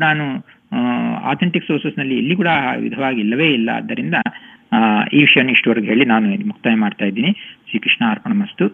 ಅಥೆಂಟಿಕ್ ಸೋರ್ಸಸ್ ನಲ್ಲಿ ಎಲ್ಲಿ ಕೂಡ ಆ ವಿಧವಾಗಿ ಇಲ್ಲವೇ ಇಲ್ಲ ಆದ್ದರಿಂದ ಆ, ಈ ವಿಷಯನ ಇಷ್ಟವರೆಗೆ ಹೇಳಿ ನಾನು ಇಲ್ಲಿ ಮುಕ್ತಾಯ ಮಾಡ್ತಾ ಇದ್ದೀನಿ ಶ್ರೀಕೃಷ್ಣ ಅರ್ಪಣ ಮಸ್ತು